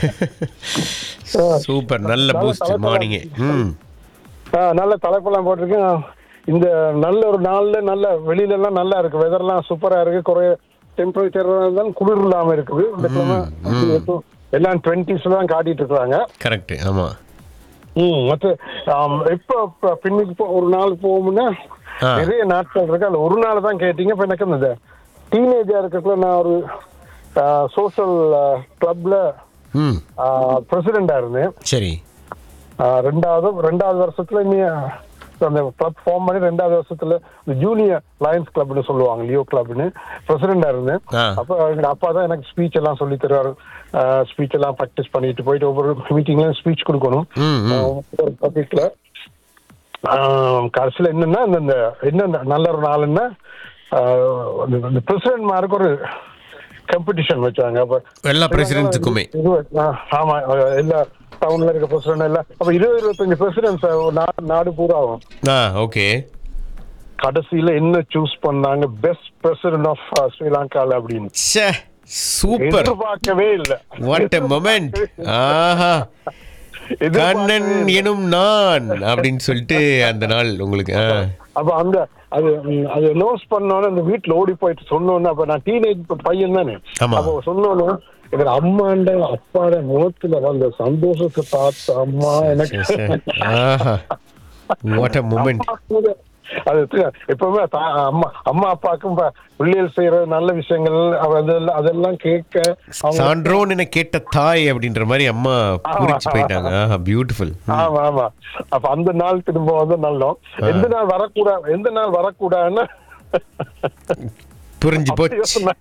[SPEAKER 1] சூப்பர் நல்ல பூஸ்ட் மார்னிங்கே ம்
[SPEAKER 11] ஆ, நல்ல தலைப்பெல்லாம் போட்டிருக்கேன் இந்த நல்ல ஒரு நாள்ல நல்ல வெளியில எல்லாம் நல்லா இருக்கு வெதர்லாம் சூப்பரா இருக்கு குறைய டெம்பரேச்சர் இருந்தாலும் குளிர் இல்லாம இருக்குது இந்த கிழமை எப்போ- எல்லாம் டுவெண்ட்டிஸ்ல தான் காட்டிட்டு இருக்காங்க
[SPEAKER 1] கரெக்ட் ஆமாம்
[SPEAKER 11] ம் மற்ற ஆம், எப்போ ப- பின்னுக்கு போ- ஒரு நாள் போகும்னா
[SPEAKER 1] ஆ.
[SPEAKER 11] நிறைய நாட்கள் இருக்கு அதுல ஒரு நாள் தான் கேட்டீங்க இப்ப எனக்கு இந்த டீனேஜா இருக்கக்குள்ள நான் ஒரு சோஷியல் கிளப்ல
[SPEAKER 1] ம்
[SPEAKER 11] பிரசிடெண்டா இருந்தேன்
[SPEAKER 1] சரி
[SPEAKER 11] ஆ, ரெண்டாவது ரெண்டாவது வருஷத்துல இனி அந்த கிளப் ஃபார்ம் பண்ணி ரெண்டாவது வருஷத்துல இந்த ஜூனியர் லயன்ஸ் கிளப்னு சொல்லுவாங்க லியோ கிளப்னு பிரசிடெண்டா இருந்தேன்
[SPEAKER 1] ஆ.
[SPEAKER 11] அப்ப எங்க அப்பா தான் எனக்கு ஸ்பீச் எல்லாம் சொல்லி தருவாரு ஸ்பீச் எல்லாம் ப்ராக்டிஸ் பண்ணிட்டு போயிட்டு ஒவ்வொரு மீட்டிங்லயும் ஸ்பீச் கொடுக்கணும்
[SPEAKER 1] ம், ம்.
[SPEAKER 11] ஒரு பப்ளிக்ல கடைசியில் என்னன்னா இந்த இந்த என்ன நல்ல ஒரு நாள்னா இந்த பிரசிடென்ட் மாருக்கு ஒரு காம்படிஷன் வச்சாங்க அப்ப
[SPEAKER 1] எல்லா பிரசிடென்ட்ஸுக்குமே
[SPEAKER 11] இருபது- ஆ, ஆமா அஹ் எல்லா டவுன்ல இருக்க பிரசிடென்ட் எல்லாம் அப்ப இருபது இருபத்தஞ்சு பிரசிடென்ட்ஸ் நாடு பூரா ஆகும்
[SPEAKER 1] ஆ ஓகே
[SPEAKER 11] கடைசியில என்ன சூஸ் பண்ணாங்க பெஸ்ட் பிரசிடென்ட் ஆஃப் ஸ்ரீலங்கால அப்படின்னு
[SPEAKER 1] ச்சே சூப்பர்
[SPEAKER 11] எதிர்பார்க்கவே இல்லை
[SPEAKER 1] வாட் எ மொமெண்ட் ஆஹா கண்ணன் எனும் நான் அப்படின்னு சொல்லிட்டு அந்த நாள் உங்களுக்கு ஆ
[SPEAKER 11] அப்ப அந்த அது ம், அது நோஸ் பண்ணோன்னு அந்த வீட்டுல ஓடி போயிட்டு சொன்னோன்னு அப்ப நான் டீனேஜ் பையன் தானே
[SPEAKER 1] ஆமா.
[SPEAKER 11] அப்போ சொன்னோன்னு எனக்கு அம்மாண்ட அப்பாட முகத்துல வந்த சந்தோஷத்தை பார்த்து அம்மா எனக்கு
[SPEAKER 1] ஆஹா வாட் அ மொமெண்ட்
[SPEAKER 11] அது தெ- எப்பவுமே தா- அம்மா அம்மா அப்பாவுக்கும் ப- பிள்ளைகள் செய்யற நல்ல விஷயங்கள் அவ அதெல்லாம் அதெல்லாம் கேட்க அவங்க-
[SPEAKER 1] சான்றோன் என கேட்ட தாய் அப்படின்ற மாதிரி அம்மா புரிச்சு போயிட்டாங்க ஆஹா பியூட்டிஃபுல்
[SPEAKER 11] ஆமா ஆமா அப்ப அந்த நாள் திரும்ப வந்து நல்லோம் எந்த நாள் வரக்கூடாது எந்த நாள் வரக்கூடாதுன்னு
[SPEAKER 1] புரிஞ்சு
[SPEAKER 11] அப்படி
[SPEAKER 1] போச்சு
[SPEAKER 11] யோசனை.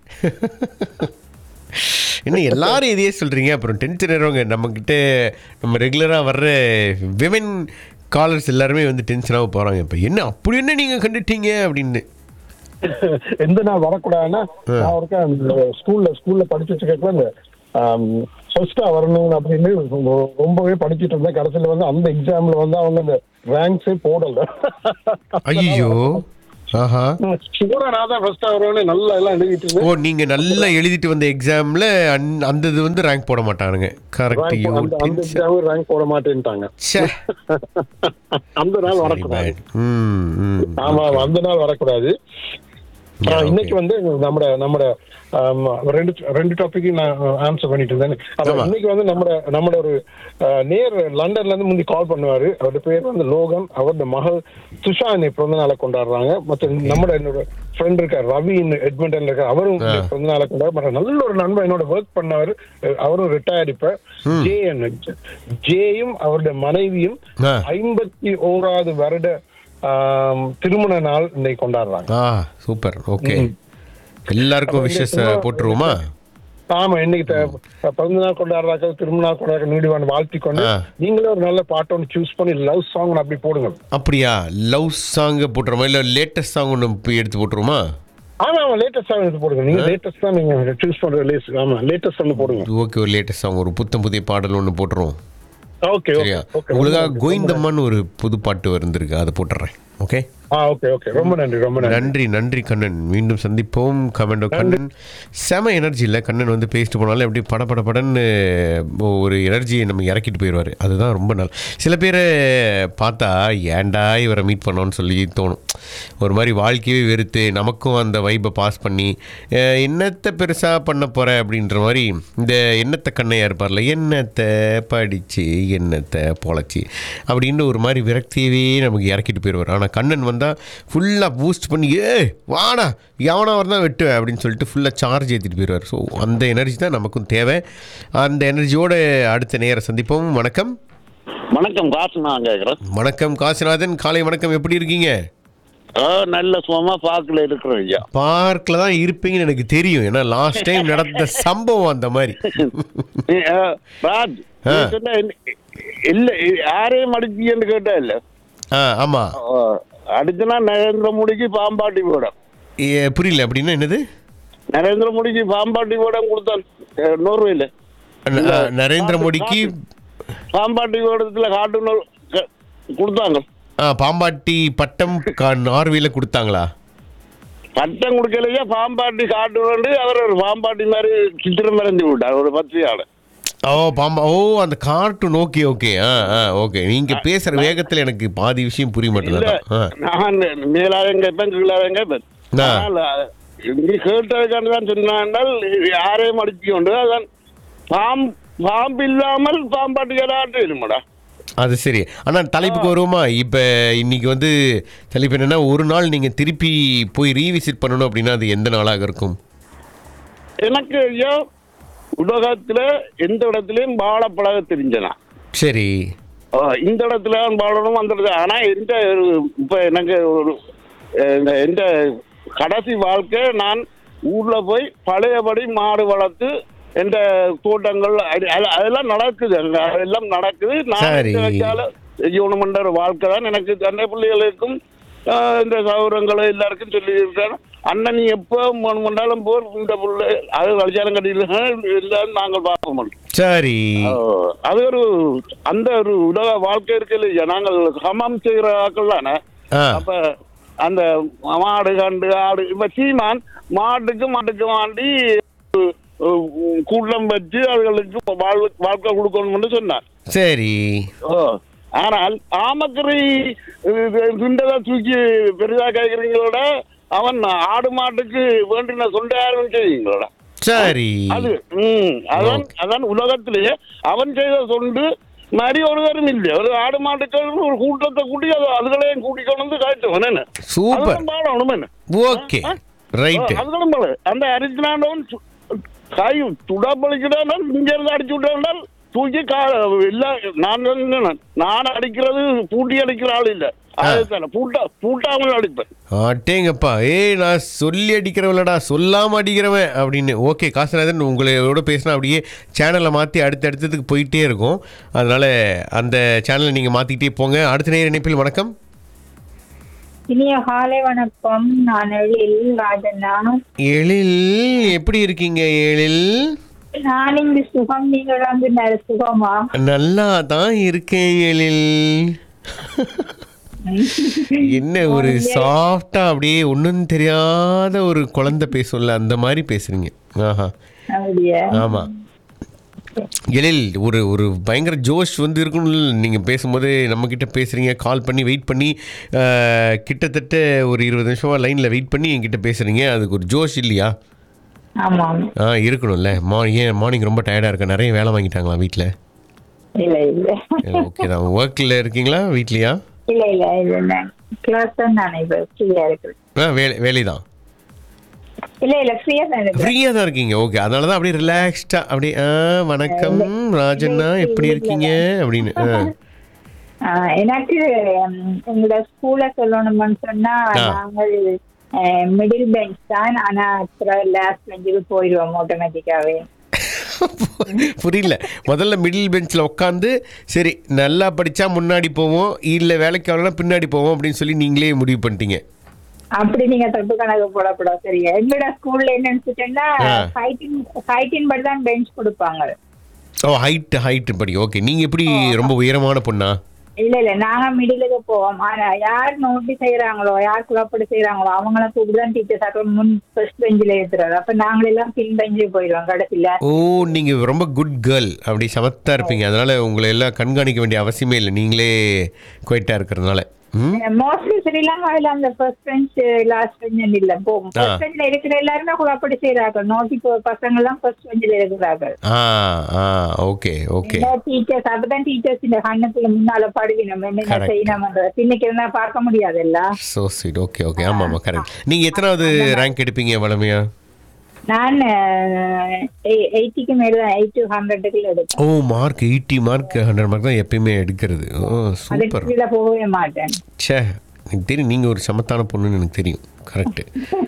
[SPEAKER 1] என்ன எல்லாரும் இதையே சொல்றீங்க அப்புறம் டென்ஷன் ஆகிறவங்க நம்மக்கிட்ட நம்ம ரெகுலராக வர்ற விமன் காலர்ஸ் எல்லாருமே வந்து டென்ஷனாக போகிறாங்க இப்போ என்ன அப்படி என்ன நீங்கள் கண்டுட்டீங்க அப்படின்னு
[SPEAKER 11] எந்த நாள் வரக்கூடாதுன்னா நான் ஒருக்கா ஸ்கூல்ல ஸ்கூல்ல படிச்சுட்டு கேட்கல இந்த ஃபர்ஸ்டா வரணும் அப்படின்னு ரொ- ரொம்பவே படிச்சுட்டு இருந்தேன் கடைசியில வந்து அந்த எக்ஸாம்ல வந்து அவங்க அந்த ரேங்க்ஸே போடல
[SPEAKER 1] ஐயோ ஆஹா
[SPEAKER 11] ஷூரா நான் தான் ஃபர்ஸ்டா வருவேன்னு நல்லா எல்லாம் எழுதிட்டு
[SPEAKER 1] ஓ
[SPEAKER 11] இருந்தேன்
[SPEAKER 1] நீங்கள் நல்லா எழுதிட்டு வந்த எக்ஸாமில் அந்த இது வந்து ரேங்க் போட மாட்டானுங்க கரெக்ட்
[SPEAKER 11] Rank
[SPEAKER 1] யூ
[SPEAKER 11] போ- அந்த அந்த எக்ஸாம் ரேங்க் போட மாட்டேன்ட்டாங்க அந்த நாள் வரக்கூடாது
[SPEAKER 1] ம் ம்
[SPEAKER 11] ஆமா ஆமா, அந்த நாள் வரக்கூடாது ஆ, இன்னைக்கு வந்து நம்மட நம்மட ஆம், ரெண்டு ரெண்டு டாபிக் நான் ஆன்சர் பண்ணிட்டு இருந்தேன் அதான்
[SPEAKER 1] ஆமா.
[SPEAKER 11] இன்னைக்கு வந்து நம்மட நம்மட ஒரு ஆ, நேர் லண்டன்ல இருந்து முந்தி கால் பண்ணுவாரு அவருடைய பேர் வந்து லோகன் அவருடைய மகள் துஷா இன்னைக்கு பிறந்த நாளை கொண்டாடுறாங்க மற்ற நம்மட என்னோட ஃப்ரெண்ட் இருக்கார் ரவி எட்மண்டன்ல இருக்கார் அவரும் இன்னைக்கு பிறந்த நாளை கொண்டாடு மற்ற நல்ல ஒரு நண்பன் என்னோட ஒர்க் பண்ணவர் அவரும் ரிட்டையர்ட் இப்ப ஜே ஜேயும் அவருடைய மனைவியும்
[SPEAKER 1] ஆ.
[SPEAKER 11] ஐம்பத்தி ஓராவது வருட ஆம், திருமண நாள் இன்னைக்கு கொண்டாடுறாங்க
[SPEAKER 1] ஆ சூப்பர் ஓகே எல்லாருக்கும் விஷஸ் போட்டுருவோமா
[SPEAKER 11] ஆமா இன்னைக்கு த- பிறந்த நாள் கொண்டாடுறாங்க திருமண நாள் கொண்டாடுற நீடிவான் வாழ்த்தி கொண்டு
[SPEAKER 1] ஆ.
[SPEAKER 11] நீங்களே ஒரு நல்ல பாட்டு ஒன்று சூஸ் பண்ணி லவ் சாங் அப்படி போடுங்க
[SPEAKER 1] அப்படியா லவ் சாங்கை போட்டுருமா இல்லை லேட்டஸ்ட் சாங் ஒன்று போய் எடுத்து போட்டுருமா
[SPEAKER 11] ஆமா ஆமா லேட்டஸ்ட் சாங் எடுத்து போடுங்க நீங்க லேட்டஸ்ட் தான் நீங்க சூஸ் பண்ற லேஸ் ஆமா லேட்டஸ்ட் ஒன்று போடுங்க
[SPEAKER 1] ஓகே ஒரு லேட்டஸ்ட் சாங் ஒரு புத்தம் புதிய பாடல் ஒன்று போட்டுருவோம்
[SPEAKER 11] ஓகே
[SPEAKER 1] சரியா
[SPEAKER 11] ஓகே ஓகே
[SPEAKER 1] உங்களுக்காக கோவிந்தம்மான்னு ஒரு புது பாட்டு வந்திருக்கு அதை போட்டுறேன் ஓகே
[SPEAKER 11] ஆ ஓகே ஓகே ரொம்ப நன்றி ரொம்ப நன்றி
[SPEAKER 1] நன்றி நன்றி கண்ணன் மீண்டும் சந்திப்போம் கமெண்டோ கண்ணன் செம எனர்ஜி இல்லை கண்ணன் வந்து பேசிட்டு போனாலும் எப்படி பட பட படன்னு ஒரு எனர்ஜியை நம்ம இறக்கிட்டு போயிடுவார் அதுதான் ரொம்ப நல்ல சில பேரை பார்த்தா ஏன்டா இவரை மீட் பண்ணோன்னு சொல்லி தோணும் ஒரு மாதிரி வாழ்க்கையே வெறுத்து நமக்கும் அந்த வைப்பை பாஸ் பண்ணி அஹ், என்னத்தை பெருசாக பண்ண போகிற அப்படின்ற மாதிரி இந்த எண்ணத்தை கண்ணையாக இருப்பார்ல என்னத்தை படித்து என்னத்தை பொழைச்சி அப்படின்னு ஒரு மாதிரி விரக்தியவே நமக்கு இறக்கிட்டு போயிடுவார் ஆனால் கண்ணன் வந்தால் ஃபுல்லாக பூஸ்ட் பண்ணி ஏ வாடா எவனா வரதான் வெட்டுவேன் அப்படின்னு சொல்லிட்டு ஃபுல்லாக சார்ஜ் ஏற்றிட்டு போயிடுவார் ஸோ அந்த எனர்ஜி தான் நமக்கும் தேவை அந்த எனர்ஜியோட அடுத்த நேர சந்திப்போம் வணக்கம்
[SPEAKER 9] வணக்கம் காசு நான் கேட்குறேன்
[SPEAKER 1] வணக்கம் காசிநாதன் காலை வணக்கம் எப்படி இருக்கீங்க
[SPEAKER 9] நல்ல சுகமா பார்க்கல இருக்கிறோம் ஐயா
[SPEAKER 1] பார்க்கில் தான் இருப்பீங்கன்னு எனக்கு தெரியும் ஏன்னா லாஸ்ட் டைம் நடந்த சம்பவம் அந்த மாதிரி
[SPEAKER 9] நீ- ஆ, ராஜ் நீ சொன்ன என்ன- இல்ல யாரையும் அடிச்சின்னு கேட்டா இல்ல
[SPEAKER 1] ஆ ஆமாம்
[SPEAKER 9] ஆ, அடிச்சுனா நரேந்திர மோடிக்கு பாம்பாட்டி போடம்
[SPEAKER 1] புரியல அப்படின்னா என்னது
[SPEAKER 9] நரேந்திர மோடிக்கு பாம்பாட்டி போடம் கொடுத்தான் அஹ், நோர்வேல
[SPEAKER 1] ந- நரேந்திர மோடிக்கு
[SPEAKER 9] பாம்பாட்டி போடத்துல காட்டுனர் க- கொடுத்தாங்க
[SPEAKER 1] ஆ, பாம்பாட்டி பட்டம் கா- நார்வேல கொடுத்தாங்களா
[SPEAKER 9] பட்டம் கொடுக்கலையா பாம்பாட்டி காட்டுனர் அவர் ஒரு பாம்பாட்டி மாதிரி சித்திரம் மறைஞ்சு விட்டார் ஒரு பத்திரிகையாளர்
[SPEAKER 1] ஓ பாம்பா ஓ அந்த கார்ட்டூன் ஓகே ஓகே ஆ ஆ ஓகே நீங்க பேசுற வேகத்துல எனக்கு பாதி விஷயம் புரிய
[SPEAKER 9] இல்ல
[SPEAKER 1] மாட்டேங்குது ஆ
[SPEAKER 9] நான் மேலாக கேட்பேன் கீழாக கேட்பேன்
[SPEAKER 1] ஆ.
[SPEAKER 9] ஆனால் நீ கேட்டதுக்கான தான் சொன்னால் யாரையும் அடிச்சு கொண்டு அதான் பாம் பாம்பு இல்லாமல் பாம்பாட்டி கலாட்டு இருமாடா
[SPEAKER 1] அது சரி ஆனால் தலைப்புக்கு வருவோமா இப்போ இன்னைக்கு வந்து தலைப்பு என்னன்னா ஒரு நாள் நீங்கள் திருப்பி போய் ரீவிசிட் பண்ணணும் அப்படின்னா அது எந்த நாளாக இருக்கும்
[SPEAKER 9] எனக்கு ஐயா உலகத்துல எந்த இடத்துலயும் வாழ பழக தெரிஞ்சனா
[SPEAKER 1] சரி
[SPEAKER 9] இந்த இடத்துல தான் வாழணும் அந்த இடத்துல ஆனா எந்த ஒரு- இப்ப எனக்கு ஒரு அஹ், இந்த எந்த கடைசி வாழ்க்கை நான் ஊர்ல போய் பழையபடி மாடு வளர்த்து எந்த தோட்டங்கள் அது- அது- அதெல்லாம் நடக்குது அங்க அதெல்லாம் நடக்குது நான்
[SPEAKER 1] சரி.
[SPEAKER 9] எந்த வகையால செய்யணும்ன்ற ஒரு வாழ்க்கை தான் எனக்கு தன்னை பிள்ளைகளுக்கும் ஆஹ், இந்த சௌரங்களும் எல்லாருக்கும் சொல்லி இருக்கேன் அண்ணன் நீ எப்போ கொண்டாலும் போர் இந்த பிள்ளை அது கழிச்சாலும் கட்டிட்டு எல்லாரும் நாங்கள் பார்க்க மாட்டோம்
[SPEAKER 1] சரி
[SPEAKER 9] ஆஹ், அது ஒரு அந்த ஒரு உலக வாழ்க்கை இருக்கு இல்லையா நாங்கள் சமம் செய்கிற ஆக்கள் தானே
[SPEAKER 1] ஆ
[SPEAKER 9] அப்ப அந்த மாடு கண்டு ஆடு இப்ப சீமான் மாட்டுக்கு மாட்டுக்கு வாண்டி அஹ், கூட்டம் வச்சு அதுகளுக்கு வாழ்வு வாழ்க்கை கொடுக்கணும்னு சொன்னார்
[SPEAKER 1] சரி
[SPEAKER 9] ஓ ஆனால் ஆமக்கரை துண்டதா தூக்கி பெரிதா கேட்கறீங்களோட அவன் ஆடு மாட்டுக்கு வேண்டின சொண்டாரும் செய்வீங்களோட
[SPEAKER 1] சரி
[SPEAKER 9] அது ம் அதான் அதான் உலகத்திலேயே அவன் செய்த தொண்டு மாதிரி ஒருவரும் இல்லை ஒரு ஆடு மாட்டுக்கள் ஒரு கூட்டத்தை கூட்டி அது அதுகளையும் கூட்டிக்கொண்டு வந்து காய்ச்சவன் என்ன
[SPEAKER 1] சூப்பர்
[SPEAKER 9] அதுதான் பாடணும் என்ன
[SPEAKER 1] ஓகே ரைட்டு
[SPEAKER 9] அதுகளும் பாடு அந்த அரிசினாண்டவன் கை துடாப்பளிக்கிறான் இங்க இருந்து அடிச்சு விட்டால்
[SPEAKER 12] தூக்கி கா எல்லாம் நான் தான் நான் அடிக்கிறது பூட்டி அடிக்கிற ஆள் இல்ல அதுதானே பூட்டா பூட்டாமல் அடிப்பேன்
[SPEAKER 1] அட்டேங்கப்பா ஏய் நான் சொல்லி அடிக்கிறவளடா சொல்லாமல் அடிக்கிறவன் அப்படின்னு ஓகே காசுநாதன் உங்களோட பேசினா அப்படியே சேனலை மாற்றி அடுத்த அடுத்ததுக்கு போயிட்டே இருக்கும் அதனால் அந்த சேனலை நீங்கள் மாற்றிக்கிட்டே போங்க அடுத்த நேர இணைப்பில் வணக்கம்
[SPEAKER 13] இனிய காலை வணக்கம் நான் எழில் ராஜண்ணா
[SPEAKER 1] எழில் எப்படி இருக்கீங்க எழில்
[SPEAKER 13] நான் இங்கு சுகம் நீங்கள் வந்து நல்ல சுகமா
[SPEAKER 1] நல்லா தான் இருக்கேன் எழில் என்ன ஒரு சாஃப்டா அப்படியே ஒன்றும் தெரியாத ஒரு குழந்தை பேசும்ல அந்த மாதிரி பேசுறீங்க ஆஹா
[SPEAKER 13] அப்படியா
[SPEAKER 1] ஆமாம் எழில் ஒரு ஒரு பயங்கர ஜோஷ் வந்து இருக்கணும் நீங்கள் பேசும்போது நம்மக்கிட்ட பேசுகிறீங்க கால் பண்ணி வெயிட் பண்ணி அஹ், கிட்டத்தட்ட ஒரு இருபது நிமிஷமாக லைனில் வெயிட் பண்ணி என்கிட்ட பேசுகிறீங்க அதுக்கு ஒரு ஜோஷ் இல்லையா
[SPEAKER 13] ஆமாம்
[SPEAKER 1] ஆ இருக்கணும்ல மா ஏன் மார்னிங் ரொம்ப டயர்டாக இருக்கா நிறைய வேலை வாங்கிட்டாங்களா வீட்டில்
[SPEAKER 13] இல்ல இல்ல
[SPEAKER 1] ஓகே தான் ஒர்க்கில் இருக்கீங்களா வீட்லையா
[SPEAKER 13] இல்ல இல்ல இல்ல கிளாஸ் தான் நான் இப்ப ஃப்ரீயா இருக்கிறேன்
[SPEAKER 1] ஆ வேலை வேலை தான்
[SPEAKER 13] இல்ல இல்ல ஃப்ரீயா தான் இருக்கிறேன்
[SPEAKER 1] ஃப்ரீயாக தான் இருக்கீங்க ஓகே அதனால தான் அப்படியே ரிலாக்ஸ்டாக அப்படியே ஆ வணக்கம் ராஜண்ணா எப்படி இருக்கீங்க அப்படின்னு ஆ
[SPEAKER 13] ஆஹ் எனக்கு உம், எங்களோட ஸ்கூல்ல சொல்லணும்னு சொன்னா
[SPEAKER 1] ஆ.
[SPEAKER 13] நாங்கள் மிடில் பெஞ்ச் தான் ஆனா லாஸ்ட் பெஞ்சுக்கு போயிடுவோம் ஆட்டோமேட்டிக்காவே
[SPEAKER 1] புரியல முதல்ல மிடில் பெஞ்சில் உட்காந்து சரி நல்லா படித்தா முன்னாடி போவோம் இல்லை வேலைக்கு ஆகலாம் பின்னாடி போவோம் அப்படின்னு சொல்லி நீங்களே முடிவு பண்ணிட்டீங்க
[SPEAKER 13] அப்படி நீங்க தப்பு கணக்கு போடக்கூடாது சரியா எங்களோட ஸ்கூல்ல என்ன நினைச்சிட்டேன்னா
[SPEAKER 1] ஆ.
[SPEAKER 13] ஹைட்டின் ஹைட்டின் படி தான் பெஞ்ச் கொடுப்பாங்க
[SPEAKER 1] ஓ ஹைட் ஹைட் படி ஓகே நீங்கள் எப்படி ரொம்ப உயரமான பொண்ணா
[SPEAKER 13] இல்ல இல்ல நாங்க மிடிலுக்கு போவோம் ஆனா யார் நோட்டி செய்யறாங்களோ யார் குழப்படி செய்யறாங்களோ அவங்கள கூப்பிட்டு தான் டீச்சர்ஸ் முன் ஃபர்ஸ்ட் பெஞ்சில் ஏத்துறாரு அப்ப நாங்களெல்லாம் பின் பெஞ்சுக்கு போயிடுவோம் கடைசியில
[SPEAKER 1] ஓ நீங்கள் ரொம்ப குட் கேர்ள் அப்படி சமத்தா இருப்பீங்க அதனால் உங்களை எல்லாம் கண்காணிக்க வேண்டிய அவசியமே இல்லை நீங்களே குவைட்டாக இருக்கிறதுனால ம்
[SPEAKER 13] மோஸ்ட்லி ஸ்ரீலங்காவில அந்த ஃபர்ஸ்ட் பெஞ்ச் லாஸ்ட் பெஞ்ச் இல்ல போகும்
[SPEAKER 1] ஆ.
[SPEAKER 13] ஃபர்ஸ்ட் பெஞ்சில் இருக்கிற எல்லாருமே குழப்படி செய்யறாங்க நோட்டி பசங்க எல்லாம் ஃபர்ஸ்ட் பெஞ்சில் இருக்கிறாங்க
[SPEAKER 1] ஆ ஆ ஓகே ஓகே
[SPEAKER 13] டீச்சர்ஸ் அப்பதான் டீச்சர்ஸ் இந்த கண்ணுக்குள்ள முன்னால படுவினோம் என்ன
[SPEAKER 1] Correct.
[SPEAKER 13] செய்யணும் பின்னுக்கு இருந்தா பார்க்க முடியாதுல்ல
[SPEAKER 1] ஸோ ஸ்வீட் ஓகே ஓகே ஆமாம் ஆமாம் கரெக்ட் நீங்கள் எத்தனாவது ரேங்க் எடுப்பீங்க வளமையா
[SPEAKER 13] நான் எயிட்டிக்கு மேல தான் எயிட் டு ஹண்ட்ரடுக்குள்ள எடுப்பேன்
[SPEAKER 1] ஓ mark eighty mark hundred mark தான் எப்பயுமே எடுக்கிறது ஓ சூப்பர்
[SPEAKER 13] அதுக்கு கீழே போகவே மாட்டேன்
[SPEAKER 1] ச்சே எனக்கு தெரியும் நீங்கள் ஒரு சமத்தான பொண்ணுன்னு எனக்கு தெரியும் கரெக்டு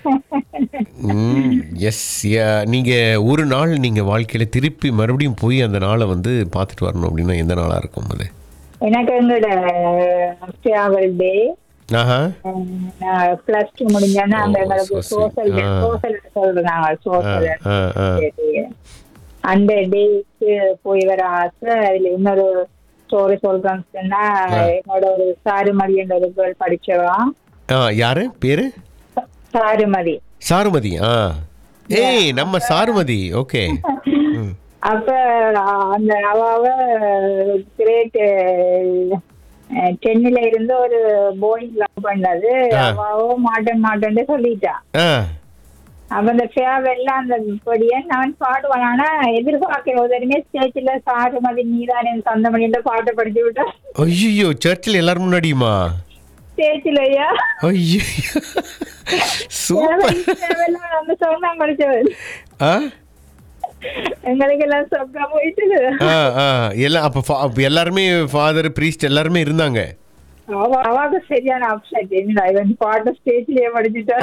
[SPEAKER 1] எஸ் நீங்கள் ஒரு நாள் நீங்கள் வாழ்க்கையில் திருப்பி மறுபடியும் போய் அந்த நாளை வந்து பார்த்துட்டு வரணும் அப்படின்னா எந்த நாளாக இருக்கும் அது
[SPEAKER 13] எனக்கு எங்களோட ஃபேவரல் டே
[SPEAKER 1] ஆஹா
[SPEAKER 13] பிளஸ் டூ முடிஞ்சோன்னா அந்த எங்களுக்கு
[SPEAKER 1] so sweet.
[SPEAKER 13] சோசியல்
[SPEAKER 1] ஆ.
[SPEAKER 13] சோசியல் சொல்றோம் நாங்க சோசியல்
[SPEAKER 1] ஆ ஆ
[SPEAKER 13] அந்த டேக்கு போய் வர ஆசை அதுல இன்னொரு ஸ்டோரி சொல்றேன்னு சொன்னா என்னோட ஒரு சாருமதி என்ற ஒரு கேர்ள் படிச்சவா
[SPEAKER 1] ஆ யாரு பேரு
[SPEAKER 13] சாருமதி
[SPEAKER 1] சாருமதி ஆ ஏய் நம்ம சாருமதி ஓகே
[SPEAKER 13] அப்ப அஹ், அந்த அவாவ கிரேட் டென்னில இருந்து ஒரு போயிங் லவ் பண்ணது
[SPEAKER 1] ஆ.
[SPEAKER 13] அவாவோ மாட்டேன் மாட்டேன்னு சொல்லிட்டா
[SPEAKER 1] ஆ
[SPEAKER 13] அப்ப அந்த ஃபேவெல்லாம் அந்த படியே நான் பாடுவேன் ஆனா எதிர்பார்க்கிற உதவியுமே ஸ்டேஜ்ல சாருமதி நீதான் என் சொந்தமணின்ற பாட்டை படிச்சு விட்டா
[SPEAKER 1] ஐயோ சர்ச்சில் எல்லாரும் முன்னாடியுமா
[SPEAKER 13] ஸ்டேஜ்லயா
[SPEAKER 1] ஐயோ சூப்பர்
[SPEAKER 13] ஃபேவெல்லாம் அந்த சாங் தான் படிச்சவன்
[SPEAKER 1] ஆ
[SPEAKER 13] எங்களுக்கு எல்லாம் சொக்கா போயிட்டு
[SPEAKER 1] ஆ ஆ எல்லாம் அப்போ ஃபா- அப்போ எல்லாருமே ஃபாதர் ப்ரீஸ்ட் எல்லாருமே இருந்தாங்க
[SPEAKER 13] அவ அவாக சரியான அப்செட் என்ன இவன் பாட்டு ஸ்டேஜ்லயே படிச்சுட்டா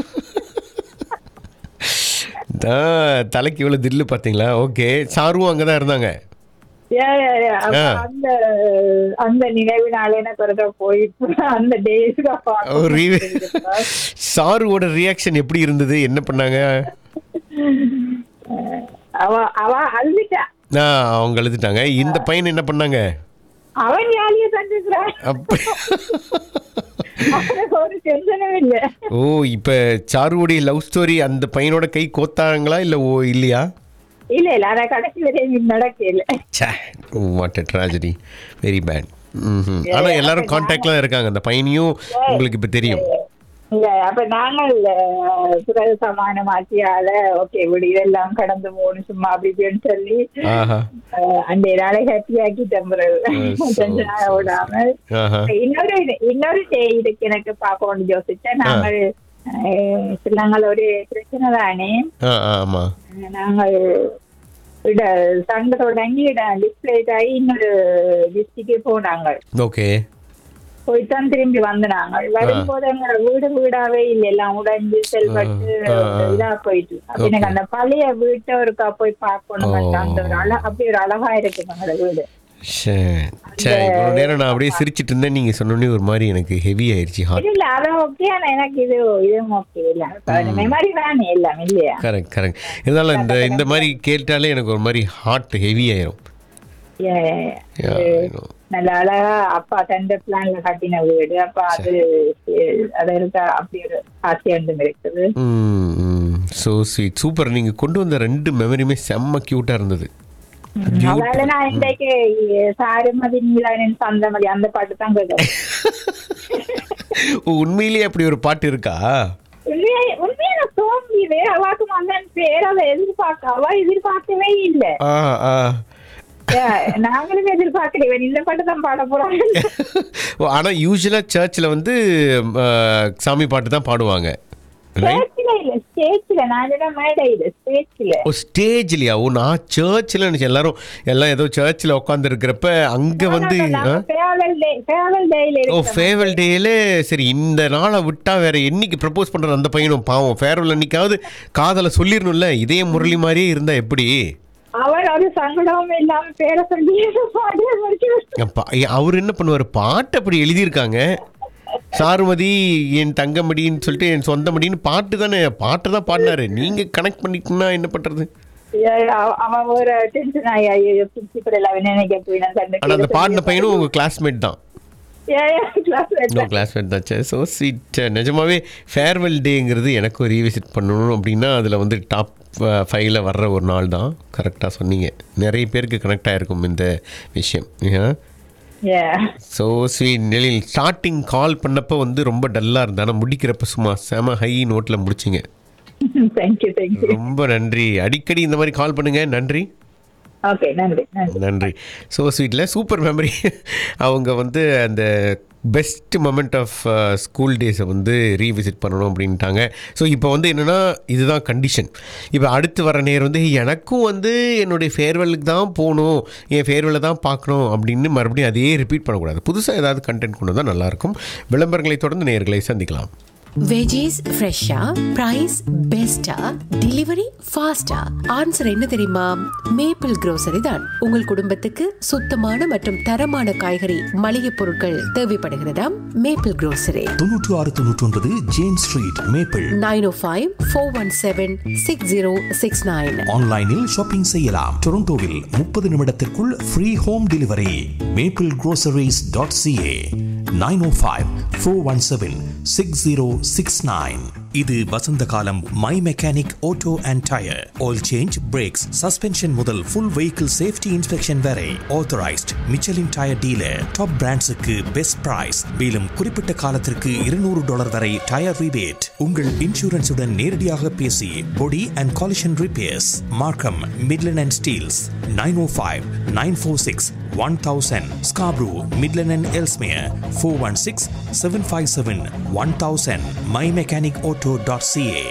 [SPEAKER 1] தான் தலைக்கு இவ்வளோ தில்லு பார்த்தீங்களா ஓகே சாருவும் அங்கே தான் இருந்தாங்க
[SPEAKER 13] Yeah, yeah, yeah. அப்ப
[SPEAKER 1] ஆ.
[SPEAKER 13] அந்த அந்த நினைவினால எனக்கு ஒருக்கா போயிட்டு அந்த டேஸ்க்கு
[SPEAKER 1] ஒரு re- சாருவோட ரியாக்ஷன் எப்படி இருந்தது என்ன பண்ணாங்க
[SPEAKER 13] அவ அவ அழுதுட்டா
[SPEAKER 1] ஆ அவங்க எழுதிட்டாங்க இந்த பையன் என்ன பண்ணாங்க
[SPEAKER 13] அவன் ஜாலியா தந்துக்கிறான்
[SPEAKER 1] அப்ப
[SPEAKER 13] அவனுக்கு ஒரு டென்ஷனும் இல்ல
[SPEAKER 1] ஓ இப்போ சாருவோடைய லவ் ஸ்டோரி அந்த பையனோட கை கோத்தாங்களா இல்லை ஓ இல்லையா
[SPEAKER 13] இல்ல இல்ல ஆனா கடைசி வரையும் நடக்கல
[SPEAKER 1] ச்சே what a tragedy very bad ம் ஆனால் எல்லாரும் காண்டாக்ட்லாம் இருக்காங்க அந்த பையனையும் உங்களுக்கு இப்போ தெரியும்
[SPEAKER 13] இல்ல அப்ப நாங்கள் அஹ், பிறகு சமானமாக்கியால ஓகே விடு இதெல்லாம் கடந்து போகணும் சும்மா அப்படி இப்படின்னு சொல்லி
[SPEAKER 1] ஆஹா
[SPEAKER 13] அஹ், அந்த நாளை ஹாப்பி ஆக்கிட்டேன் பிறகு
[SPEAKER 1] so
[SPEAKER 13] கொஞ்ச நாள் விடாமல்
[SPEAKER 1] ஆஹா
[SPEAKER 13] இன்னொரு இது- இன்னொரு டே இதுக்கு எனக்கு பார்க்க வேண்டி யோசிச்சேன் நாங்கள் அஹ், நாங்கள் ஒரு பிரச்சனை தானே
[SPEAKER 1] ஆ ஆ, ஆமாம்
[SPEAKER 13] நாங்கள் இட சண்டை தொடங்கி இட டிஸ்பிளேட் ஆகி இன்னொரு டிஸ்ட்ரிக்டே போனாங்க
[SPEAKER 1] ஓகே
[SPEAKER 13] போய்தான் திரும்பி வந்தாங்க வரும்போது எங்களோட வீடு வீடாவே இல்லை எல்லாம் உடைஞ்சு செல்வட்டு
[SPEAKER 1] ஆ, ஆ.
[SPEAKER 13] இதா போயிட்டு அப்ப எனக்கு அந்த பழைய வீட்டை ஒருக்கா போய் பார்க்கணும் அந்த ஒரு அழ அப்படி ஒரு அழகா இருக்கு எங்களோட வீடு
[SPEAKER 1] சரி சரி இவ்வளோ நேரம் நான் அப்படியே சிரிச்சிட்டு இருந்தேன் நீங்கள் சொன்னோன்னே ஒரு மாதிரி எனக்கு ஹெவி ஆயிடுச்சு ஹார்ட்
[SPEAKER 13] இல்ல அது ஓகே ஆனா எனக்கு இது இதுவும் ஓகே இல்ல மெமரி தானே எல்லாம் இல்லையா
[SPEAKER 1] கரெக்ட் கரெக்ட் இருந்தாலும் இந்த இந்த மாதிரி கேட்டாலே எனக்கு ஒரு மாதிரி ஹார்ட் ஹெவி ஆயிரும்
[SPEAKER 13] Yeah, yeah, yeah.
[SPEAKER 1] Yeah,
[SPEAKER 13] இது
[SPEAKER 1] I know.
[SPEAKER 13] நல்ல அழகா அப்பா தந்த பிளான்ல கட்டின வீடு அப்ப அது அஹ், அது இருக்க அப்படி ஒரு ஆசையாண்டும் இருக்குது
[SPEAKER 1] ஸோ ஸ்வீட் சூப்பர் நீங்கள் கொண்டு வந்த ரெண்டு மெமரியுமே செம்ம க்யூட்டாக இருந்தது
[SPEAKER 13] அதால நான் இன்றைக்கு சாருமதி நீலானின் சந்தமதி அந்த பாட்டு தான் கேட்கிறேன்
[SPEAKER 1] ஓ, உண்மையிலேயே அப்படி ஒரு பாட்டு இருக்கா
[SPEAKER 13] உண்மையா உண்மையா நான் தோங்கிது அவாக்கு வந்தேன் பேர் அவ எதிர்பார்க்க அவ எதிர்பார்க்கவே இல்லை
[SPEAKER 1] ஆ ஆ
[SPEAKER 13] நாங்களும் எதிர்பார்க்கல இந்த பாட்டு தான் பாட போறாங்க
[SPEAKER 1] ஓ ஆனால் யூஸ்வலாக சர்ச்சில் வந்து ஆ, சாமி பாட்டு தான் பாடுவாங்க ரைட்
[SPEAKER 13] ஸ்டேஜ்ல இல்ல ஸ்டேஜ்ல நான் சொன்ன மேடையில ஸ்டேஜ்ல
[SPEAKER 1] ஓ ஸ்டேஜ்லையா ஓ நான் சர்ச்சில் நினச்சேன் எல்லாரும் எல்லாம் ஏதோ சர்ச்சில் உட்காந்துருக்கிறப்ப அங்கே வந்து ஆ?
[SPEAKER 13] ஃபேவல் டே ஃபேவல் டேல
[SPEAKER 1] ஓ ஃபேர்வெல் டேல சரி இந்த நாளை விட்டா வேற என்னைக்கு ப்ரப்போஸ் பண்ற அந்த பையனும் பாவம் ஃபேர்வெல் அன்னைக்காவது காதலை சொல்லிடணும்ல இதே முரளி மாதிரியே இருந்தா எப்படி
[SPEAKER 13] அவர் ஒரு சங்கடமும் இல்லாம பேரை சொல்லி பாடி முடிச்சு
[SPEAKER 1] அப்பா, ஏ, அவர் என்ன பண்ணுவார் பாட்டு அப்படி எழுதியிருக்காங்க சாருமதி என் தங்கமடின்னு சொல்லிட்டு என் சொந்தமடின்னு பாட்டு தானே பாட்டு தான் பாடினாரு நீங்க கனெக்ட் பண்ணிக்கணும்னா என்ன பண்றது
[SPEAKER 13] அவ- அவன் ஒரு டென்ஷன் ஆகி ஐயோ பிரின்சிபல் எல்லாம் நினைக்க போய் நான்
[SPEAKER 1] ஆனா அந்த
[SPEAKER 13] தண்டை
[SPEAKER 1] பாடின பையனும் உங்க கிளாஸ்மேட் தான்
[SPEAKER 13] கிளாஸ்
[SPEAKER 1] உங்கள் கிளாஸ்மேட் தான் ஸோ ஸ்வீட் நிஜமாவே ஃபேர்வெல் டேங்கிறது எனக்கும் ரீவிசிட் பண்ணணும் அப்படின்னா அதில் வந்து டாப் ஃபைவ்ல வர்ற ஒரு நாள் தான் கரெக்டாக சொன்னீங்க நிறைய பேருக்கு கனெக்ட் ஆகிருக்கும் இந்த விஷயம் ஸோ ஸ்வீட் நெலில் ஸ்டார்டிங் கால் பண்ணப்போ வந்து ரொம்ப டல்லாக இருந்தா ஆனால் முடிக்கிறப்ப சும்மா செம ஹை நோட்டில் முடிச்சிங்க
[SPEAKER 13] தேங்க்யூ தேங்க்யூ
[SPEAKER 1] ரொம்ப நன்றி அடிக்கடி இந்த மாதிரி கால் பண்ணுங்க நன்றி
[SPEAKER 13] ஓகே நன்றி நன்றி
[SPEAKER 1] நன்றி ஸோ ஸ்வீட்டில் சூப்பர் மெமரி அவங்க வந்து அந்த பெஸ்ட் மொமெண்ட் ஆஃப் ஸ்கூல் டேஸை வந்து ரீவிசிட் பண்ணணும் அப்படின்ட்டாங்க ஸோ இப்போ வந்து என்னென்னா இதுதான் கண்டிஷன் இப்போ அடுத்து வர நேரம் வந்து எனக்கும் வந்து என்னுடைய ஃபேர்வெலுக்கு தான் போகணும் என் ஃபேர்வெலை தான் பார்க்கணும் அப்படின்னு மறுபடியும் அதையே ரிப்பீட் பண்ணக்கூடாது புதுசாக ஏதாவது கண்டென்ட் கொண்டு வந்தால் நல்லாயிருக்கும் விளம்பரங்களை தொடர்ந்து நேர்களை சந்திக்கலாம்
[SPEAKER 14] வெஜிஸ் ஃப்ரெஷ்ஷா பிரைஸ் பெஸ்டா டெலிவரி ஃபாஸ்டா ஆன்சர் என்ன தெரியுமா மேப்பிள் grocery தான் உங்கள் குடும்பத்துக்கு சுத்தமான மற்றும் தரமான காய்கறி மளிகை பொருட்கள் தேவைப்படுகிறதா மேப்பிள் grocery
[SPEAKER 15] தொன்னூற்று ஆறு தொன்னூற்றி ஒன்பது James Street Maple
[SPEAKER 14] nine o five four one seven six zero six nine
[SPEAKER 15] ஆன்லைனில் ஷாப்பிங் செய்யலாம் டொரண்டோவில் முப்பது நிமிடத்திற்குள் free home delivery Maple groceries.ca dot CA nine o five four one seven six zero six nine இது வசந்த காலம் My Mechanic Auto and tyre oil change brakes suspension முதல் full vehicle safety inspection வரை authorised Michelin tyre dealer top பிராண்ட்ஸுக்கு best price மேலும் குறிப்பிட்ட காலத்திற்கு இருநூறு டாலர் வரை டயர் ரிபேட் உங்கள் இன்சூரன்ஸுடன் நேரடியாக பேசி body and collision repairs Markham Midland and Steeles nine o five nine four six one thousand Scarborough Midland and Ellesmere four one six seven five seven one thousand My Mechanic Auto dot CA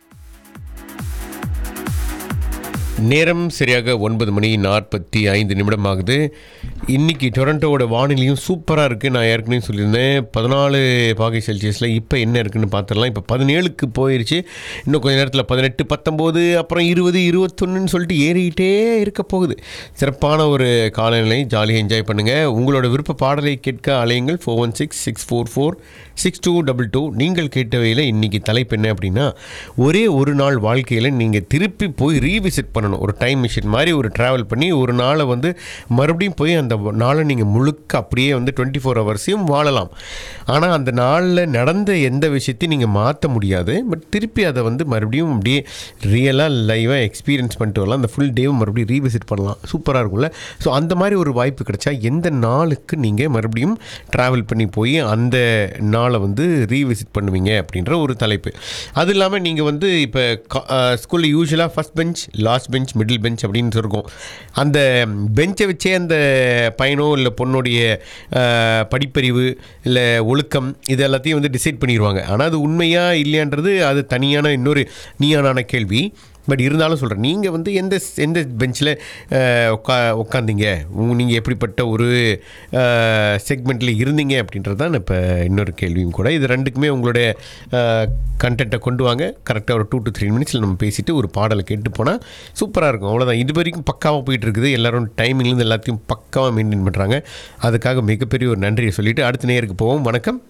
[SPEAKER 1] நேரம் சரியாக ஒன்பது மணி நாற்பத்தி ஐந்து நிமிடம் ஆகுது இன்னைக்கு டொரண்டோவோட வானிலையும் சூப்பராக இருக்குது நான் ஏற்கனவே சொல்லியிருந்தேன் பதினாலு பாகை செல்சியஸில் இப்போ என்ன இருக்குன்னு பார்த்துடலாம் இப்போ பதினேழுக்கு போயிருச்சு இன்னும் கொஞ்ச நேரத்தில் பதினெட்டு பத்தொம்போது அப்புறம் இருபது இருபத்தொன்னுன்னு சொல்லிட்டு ஏறிக்கிட்டே இருக்க போகுது சிறப்பான ஒரு காலநிலை ஜாலியாக என்ஜாய் பண்ணுங்கள் உங்களோட விருப்ப பாடலை கேட்க அலையுங்கள் four one six six four four six two double two நீங்கள் கேட்டவையில் இன்றைக்கி தலைப்பு என்ன அப்படின்னா ஒரே ஒரு நாள் வாழ்க்கையில் நீங்கள் திருப்பி போய் ரீவிசிட் பண்ணணும் ஒரு டைம் மிஷின் மாதிரி ஒரு ட்ராவல் பண்ணி ஒரு நாளை வந்து மறுபடியும் போய் அந்த நாளை நீங்கள் முழுக்க அப்படியே வந்து டுவெண்ட்டி ஃபோர் ஹவர்ஸையும் வாழலாம் ஆனால் அந்த நாளில் நடந்த எந்த விஷயத்தையும் நீங்கள் மாற்ற முடியாது பட் திருப்பி அதை வந்து மறுபடியும் அப்படியே ரியலாக லைவாக எக்ஸ்பீரியன்ஸ் பண்ணிட்டு வரலாம் அந்த ஃபுல் டேவும் மறுபடியும் ரீவிசிட் பண்ணலாம் சூப்பராக இருக்கும்ல ஸோ அந்த மாதிரி ஒரு வாய்ப்பு கிடைச்சா எந்த நாளுக்கு நீங்கள் மறுபடியும் ட்ராவல் பண்ணி போய் அந்த நாளை வந்து ரீவிசிட் பண்ணுவீங்க அப்படின்ற ஒரு தலைப்பு அது இல்லாமல் நீங்கள் வந்து இப்போ ஸ்கூலில் யூஸ்வலாக first bench last bench middle bench அப்படின்னு இருக்கும் அந்த பெஞ்சை வச்சே அந்த பையனோ இல்லை பொண்ணுடைய அஹ், படிப்பறிவு இல்லை ஒழுக்கம் இது எல்லாத்தையும் வந்து டிசைட் பண்ணிடுவாங்க ஆனால் அது உண்மையா இல்லையான்றது அது தனியான இன்னொரு நீயானான கேள்வி பட் இருந்தாலும் சொல்கிறேன் நீங்கள் வந்து எந்த எந்த பெஞ்சில் உட்கா உட்காந்தீங்க நீங்கள் எப்படிப்பட்ட ஒரு செக்மெண்ட்டில் இருந்தீங்க அப்படின்றது தான் இப்போ இன்னொரு கேள்வியும் கூட இது ரெண்டுக்குமே உங்களுடைய கண்டென்ட்டை கொண்டு வாங்க கரெக்டாக ஒரு டூ டு த்ரீ மினிட்ஸில் நம்ம பேசிட்டு ஒரு பாடலை கேட்டு போனால் சூப்பராக இருக்கும் அவ்வளோதான் இது வரைக்கும் பக்காவாக போயிட்டு இருக்குது எல்லாரும் டைமிங்லேருந்து எல்லாத்தையும் பக்காவாக மெயின்டைன் பண்ணுறாங்க அதுக்காக மிகப்பெரிய ஒரு நன்றியை சொல்லிட்டு அடுத்த நேருக்கு போவோம் வணக்கம்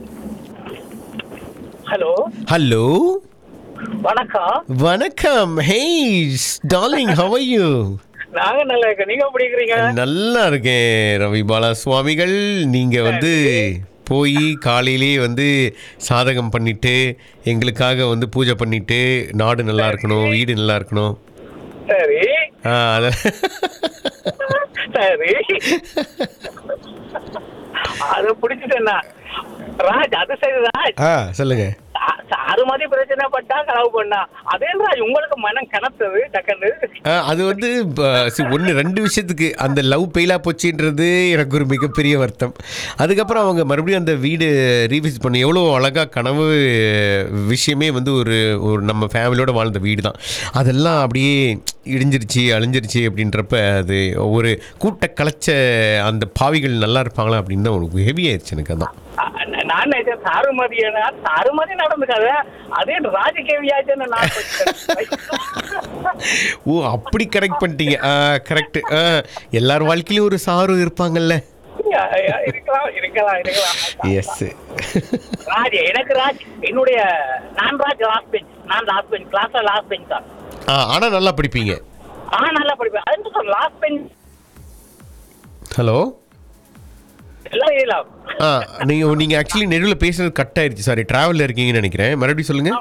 [SPEAKER 16] ஹலோ
[SPEAKER 1] ஹலோ
[SPEAKER 16] வணக்கம்
[SPEAKER 1] வணக்கம் hey darling how are you
[SPEAKER 16] நாங்க நல்லா இருக்கோம் நீங்க எப்படி இருக்கிறீங்க
[SPEAKER 1] நல்லா இருக்கேன் ரவி பாலா சுவாமிகள் நீங்கள் வந்து போய் காலையிலே வந்து சாதகம் பண்ணிட்டு எங்களுக்காக வந்து பூஜை பண்ணிட்டு நாடு நல்லா இருக்கணும் வீடு நல்லா இருக்கணும்
[SPEAKER 16] சரி
[SPEAKER 1] ஆ அத
[SPEAKER 16] சரி அத பிடிச்சிட்டேன்னா ராஜ் அது சரி ராஜ்
[SPEAKER 1] ஆ சொல்லுங்க
[SPEAKER 16] சா- சாரு மாதிரி பிரச்சனை பட்டா கனவு பண்ணா அதே ராஜ் உங்களுக்கு மனம் கனத்தது டக்குன்னு
[SPEAKER 1] ஆ, அது வந்து ஒன்று ரெண்டு விஷயத்துக்கு அந்த லவ் பெயிலாக போச்சுன்றது எனக்கு ஒரு மிகப்பெரிய வருத்தம் அதுக்கப்புறம் அவங்க மறுபடியும் அந்த வீடு ரீவிசிட் பண்ணி எவ்வளோ அழகாக கனவு விஷயமே வந்து ஒரு ஒரு நம்ம ஃபேமிலியோட வாழ்ந்த வீடு தான் அதெல்லாம் அப்படியே இடிஞ்சிருச்சு அழிஞ்சிருச்சு அப்படின்றப்ப அது ஒரு கூட்ட கலைச்ச அந்த பாவிகள் நல்லா இருப்பாங்களா அப்படின்னு தான் ஒரு ஹெவி ஆயிடுச்சு எனக்கு அதான்
[SPEAKER 16] அ- நான் நினைச்சேன் சாரு மாதிரியா சாரு மாதிரி நடந்துக்காத அதே ராஜகேவியாச்சுன்னு நான்
[SPEAKER 1] ஓ அப்படி கரெக்ட் பண்ணிட்டீங்க கரெக்ட் எல்லார் வாழ்க்கையிலும் ஒரு சாரு இருப்பாங்கல்ல
[SPEAKER 16] இருக்கலாம் இருக்கலாம் இருக்கலாம்
[SPEAKER 1] எஸ்
[SPEAKER 16] ராஜ் எனக்கு ராஜ் என்னுடைய நான் ராஜ் லாஸ்ட் பெஞ்ச் நான் லாஸ்ட் பெஞ்ச் கிளாஸ்ல லாஸ்ட் பெஞ்ச் தான்
[SPEAKER 1] ஆ ஆனால் நல்லா படிப்பீங்க
[SPEAKER 16] ஆ நல்லா படிப்பேன் அது சார் லாஸ்ட் பெஞ்ச்
[SPEAKER 1] ஹலோ
[SPEAKER 16] எல்லாம் எழுதலாம்
[SPEAKER 1] ஆ நீங்கள் நீங்கள் ஆக்சுவலி நெடுவில் பேசுறது கட் ஆயிடுச்சு சாரி ட்ராவலில் இருக்கீங்கன்னு நினைக்கிறேன் மறுபடியும் சொல்லுங்கள்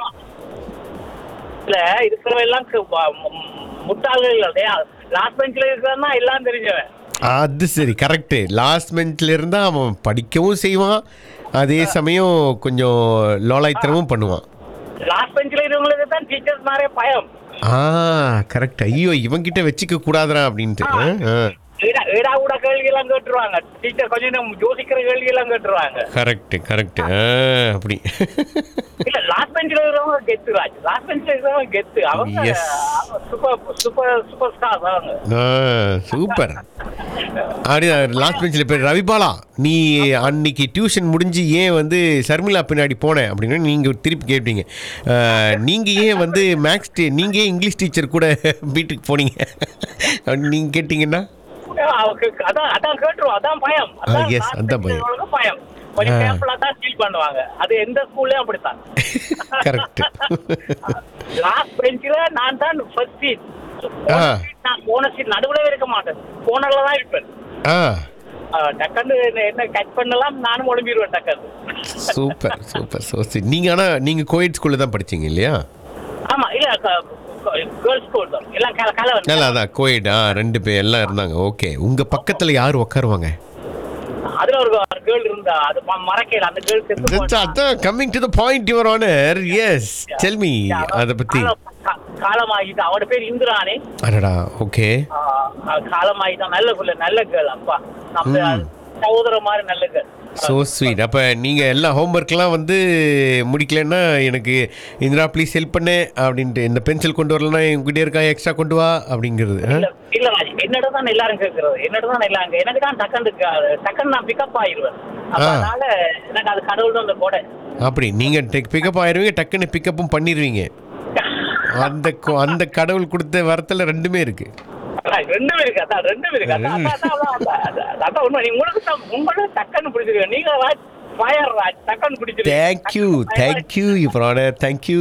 [SPEAKER 16] இல்ல இருக்கிறவன் எல்லாம் கு- வ- மு- முட்டாள்கள் இல்லையா லாஸ்ட் பெஞ்ச்ல இருக்கிறதா எல்லாம் தெரிஞ்சவன்
[SPEAKER 1] அது சரி கரெக்டு லாஸ்ட் பெஞ்சில் இருந்தால் அவன் படிக்கவும் செய்வான் அதே சமயம் கொஞ்சம் லோலாய்த்தனமும் பண்ணுவான்
[SPEAKER 16] லாஸ்ட் பெஞ்ச்ல இருக்கிறவங்களுக்கு தான் டீச்சர்ஸ் மாதிரி பயம்
[SPEAKER 1] ஆ கரெக்ட் ஐயோ இவன்கிட்ட வச்சுக்க கூடாதுடா அப்படின்ட்டு ஆ, ஆ
[SPEAKER 16] ஏடா ஏடா கூட கேள்வி எல்லாம் கேட்டுருவாங்க டீச்சர் கொஞ்சம் நேரம் யோசிக்கிற கேள்வி எல்லாம் கேட்டுருவாங்க
[SPEAKER 1] கரெக்ட் கரெக்ட் ஆ அப்படி
[SPEAKER 16] இல்ல லாஸ்ட் பெஞ்ச்ல இருக்கிறவங்க கெத்து ராஜ் லாஸ்ட் பெஞ்ச்ல இருக்கிறவங்க கெத்து அவங்க
[SPEAKER 1] Yes.
[SPEAKER 16] Super super super star அவங்க
[SPEAKER 1] ஆ சூப்பர் அப்படி லாஸ்ட் பெஞ்சில் இப்போ ரவிபாலா நீ அன்னைக்கு டியூஷன் முடிஞ்சு ஏன் வந்து சர்மிளா பின்னாடி போனேன் அப்படின்னு நீங்கள் திருப்பி கேட்டீங்க நீங்கள் ஏன் வந்து மேக்ஸ் டீ நீங்கள் ஏன் இங்கிலீஷ் டீச்சர் கூட வீட்டுக்கு போனீங்க அப்படின்னு நீங்கள் கேட்டிங்கன்னா
[SPEAKER 16] அவங்களுக்கு அதான் அதான் கேட்டுருவோம் அதான் பயம்
[SPEAKER 1] ஆ எஸ் அதான் பயம்
[SPEAKER 16] அவங்களுக்கு பயம் கொஞ்சம்
[SPEAKER 1] ஆ.
[SPEAKER 16] கேர்ஃபுல்லா தான் ஃபீல் பண்ணுவாங்க அது எந்த ஸ்கூல்லயும் அப்படித்தான்
[SPEAKER 1] கரெக்ட்
[SPEAKER 16] லாஸ்ட் பெஞ்சில நான் தான் ஃபர்ஸ்ட் சீட்
[SPEAKER 1] ஆ
[SPEAKER 16] நான் போன சீட் நடுவுல இருக்க மாட்டேன் போனர்ல தான் இருப்பேன்
[SPEAKER 1] ஆ
[SPEAKER 16] ஆ, டக்குன்னு என்ன- என்ன கட் பண்ணலாம் நானும் ஒளிம்பிடுவேன் டக்குன்னு
[SPEAKER 1] சூப்பர் சூப்பர் ஸோ சரி நீங்கள் ஆனால் நீங்கள் கோயட் ஸ்கூலில் தான் படிச்சீங்க இல்லையா
[SPEAKER 16] ஆமா இல்ல கேர்ள்ஸ் ஸ்கூல் தான் எல்லாம் கல கல
[SPEAKER 1] நல்லா அதான் கோயட் ஆ ரெண்டு பேர் எல்லாம் இருந்தாங்க ஓகே உங்கள் பக்கத்தில் யார் உட்காருவாங்க
[SPEAKER 16] அதுல ஒரு கேர்ள் இருந்தா அது ம- மறக்கல அந்த கேர்ள் செத்து
[SPEAKER 1] That's-
[SPEAKER 16] போனா.
[SPEAKER 1] அதான் coming to the point your honour yes tell me அதை பற்றி
[SPEAKER 16] காலம் கா- காலமாகிட்டு அவட பேர் இந்திராணி
[SPEAKER 1] அடடா ஓகே
[SPEAKER 16] ஆ, ஆ, காலமாகிட்டான் நல்ல புள்ள நல்ல கேர்ள் அப்பா நம்ம
[SPEAKER 1] ம்.
[SPEAKER 16] சகோதர மாதிரி நல்ல கேர்ள்
[SPEAKER 1] ஸோ ஸ்வீட் அப்போ நீங்கள் எல்லா ஹோம்ஒர்க்லாம் வந்து முடிக்கலன்னா எனக்கு இந்திரா ப்ளீஸ் ஹெல்ப் பண்ணு அப்படின்ட்டு இந்த பென்சில் கொண்டு வரலன்னா என்கிட்ட இருக்கா எக்ஸ்ட்ரா கொண்டு வா அப்படிங்கிறது ஆ?
[SPEAKER 16] இல்ல ராஜ் என்னோட தான் எல்லாரும் கேட்கறது என்னோட தான் எல்லாரும் கே- எனக்கு தான் டக்குன்னு கா- டக்குன்னு நான் பிக்கப் ஆயிருவேன் அப்ப
[SPEAKER 1] ஆ.
[SPEAKER 16] அதனால எனக்கு அது கடவுள் தான் அந்த கொடை
[SPEAKER 1] அப்படி நீங்கள் டெக் பிக்கப் ஆயிருவீங்க டக்குன்னு பிக்கப்பும் பண்ணிடுவீங்க அந்த கொ- அந்த கடவுள் கொடுத்த வரத்தில் ரெண்டுமே இருக்கு
[SPEAKER 16] அதான் ரெண்டும் இருக்கு அதான் ரெண்டும் இருக்கு அதான் அதான் அதான் அதான் அதான் அதான் உண்மை நீ உங்களுக்கு தான் உங்களோட டக்குன்னு பிடிச்சிருக்கீங்க நீங்க ராஜ் ஃபயர் ராஜ் டக்குன்னு பிடிச்சிருக்கீங்க
[SPEAKER 1] தேங்க்யூ தேங்க்யூ இப்போ தேங்க்யூ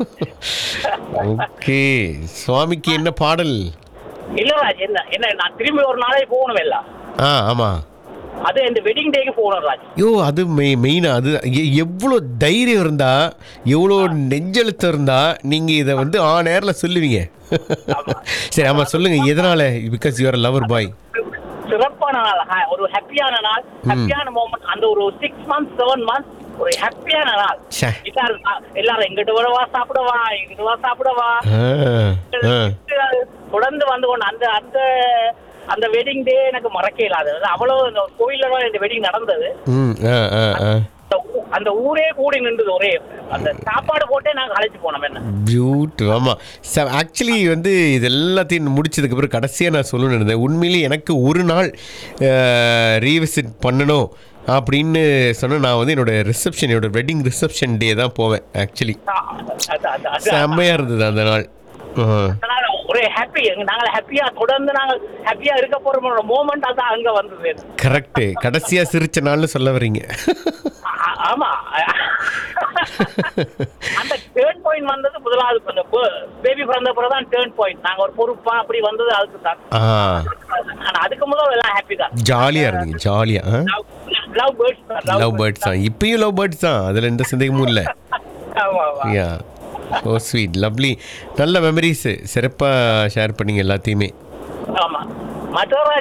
[SPEAKER 1] ஓகே சுவாமிக்கு என்ன பாடல்
[SPEAKER 16] இல்ல ராஜ் என்ன என்ன நான் திரும்பி ஒரு நாளே போகணும் எல்லாம்
[SPEAKER 1] ஆ ஆமாம்
[SPEAKER 16] அது இந்த வெட்டிங் டேக்கு போகணும் ராஜ்
[SPEAKER 1] ஐயோ அது மெய் மெயினாக அது எ- எவ்வளோ தைரியம் இருந்தா எவ்வளோ நெஞ்செழுத்தம் இருந்தா நீங்கள் இதை வந்து ஆ நேரில் சொல்லுவீங்க சரி ஆமாம் சொல்லுங்கள் எதனால் பிகாஸ் யூஆர் லவர் பாய்
[SPEAKER 16] சிறப்பான நாள் ஹ- ஒரு ஹாப்பியான நாள் ஹாப்பியான மூமெண்ட் அந்த ஒரு சிக்ஸ் மந்த்ஸ் செவன் மந்த்ஸ் ஒரு ஹாப்பியான நாள்
[SPEAKER 1] ச்சே.
[SPEAKER 16] எல்லாரும் அ, எல்லாரும் எங்கிட்ட வரவா சாப்பிடவா எங்கிட்ட வா சாப்பிடவா
[SPEAKER 1] ஆ ஆ
[SPEAKER 16] தொடர்ந்து வந்து கொண்டு அந்த அந்த அந்த வெட்டிங் டே எனக்கு மறக்க இல்லாது அவ்வளவு இந்த கோயில்ல தான் இந்த வெட்டிங் நடந்தது
[SPEAKER 1] ம் ஆ ஆ ஆ
[SPEAKER 16] இந்த அந்த ஊரே கூடி நின்றுது ஒரே அந்த சாப்பாடு போட்டே நாங்க அழைச்சு போனோம் என்ன
[SPEAKER 1] பியூட்டி ஆமாம் ச ஆக்சுவலி வந்து இது எல்லாத்தையும் முடிச்சதுக்கு பிறகு கடைசியாக நான் சொல்லணும்னு இருந்தேன் உண்மையிலேயே எனக்கு ஒரு நாள் ரீவிசிட் பண்ணணும் அப்படின்னு சொன்னால் நான் வந்து என்னோட ரிசப்ஷன் என்னோட வெட்டிங் ரிசப்ஷன் டே தான் போவேன் ஆக்சுவலி
[SPEAKER 16] அது- அது- அது-
[SPEAKER 1] செம்மையாக இருந்தது அந்த நாள் ஆ.
[SPEAKER 16] அதனால ஒரே ஹாப்பி நாங்க ஹாப்பியா தொடர்ந்து நாங்க ஹாப்பியா இருக்க போற மோமெண்ட் அதான் அங்க வந்தது
[SPEAKER 1] கரெக்டு கடைசியாக சிரிச்ச நாள்னு சொல்ல வரீங்க
[SPEAKER 16] ஆ- ஆமா அந்த டேர்ன் பாயிண்ட் வந்தது முதலாவது பேபி பிறந்த பிறகுதான் டேர்ன் பாயிண்ட் நாங்க ஒரு பொறுப்பா அப்படி வந்தது அதுக்கு தான்
[SPEAKER 1] ஆ
[SPEAKER 16] ஆனா அதுக்கு முதல்ல எல்லாம் ஹாப்பி தான்
[SPEAKER 1] ஜாலியாக இருந்தீங்க ஜாலியாக
[SPEAKER 16] லவ் பேர்ட்ஸ் தான்
[SPEAKER 1] லவ் பேர்ட்ஸ் தான் இப்பயும் லவ் பேர்ட்ஸ் தான் அதில் எந்த சந்தேகமும் இல்லை
[SPEAKER 16] ஆமா ஆமா
[SPEAKER 1] யா ஓ ஸ்வீட் லவ்லி நல்ல மெமரிஸு சிறப்பாக ஷேர் பண்ணீங்க எல்லாத்தையுமே
[SPEAKER 16] ஆமா மற்றவர்கள்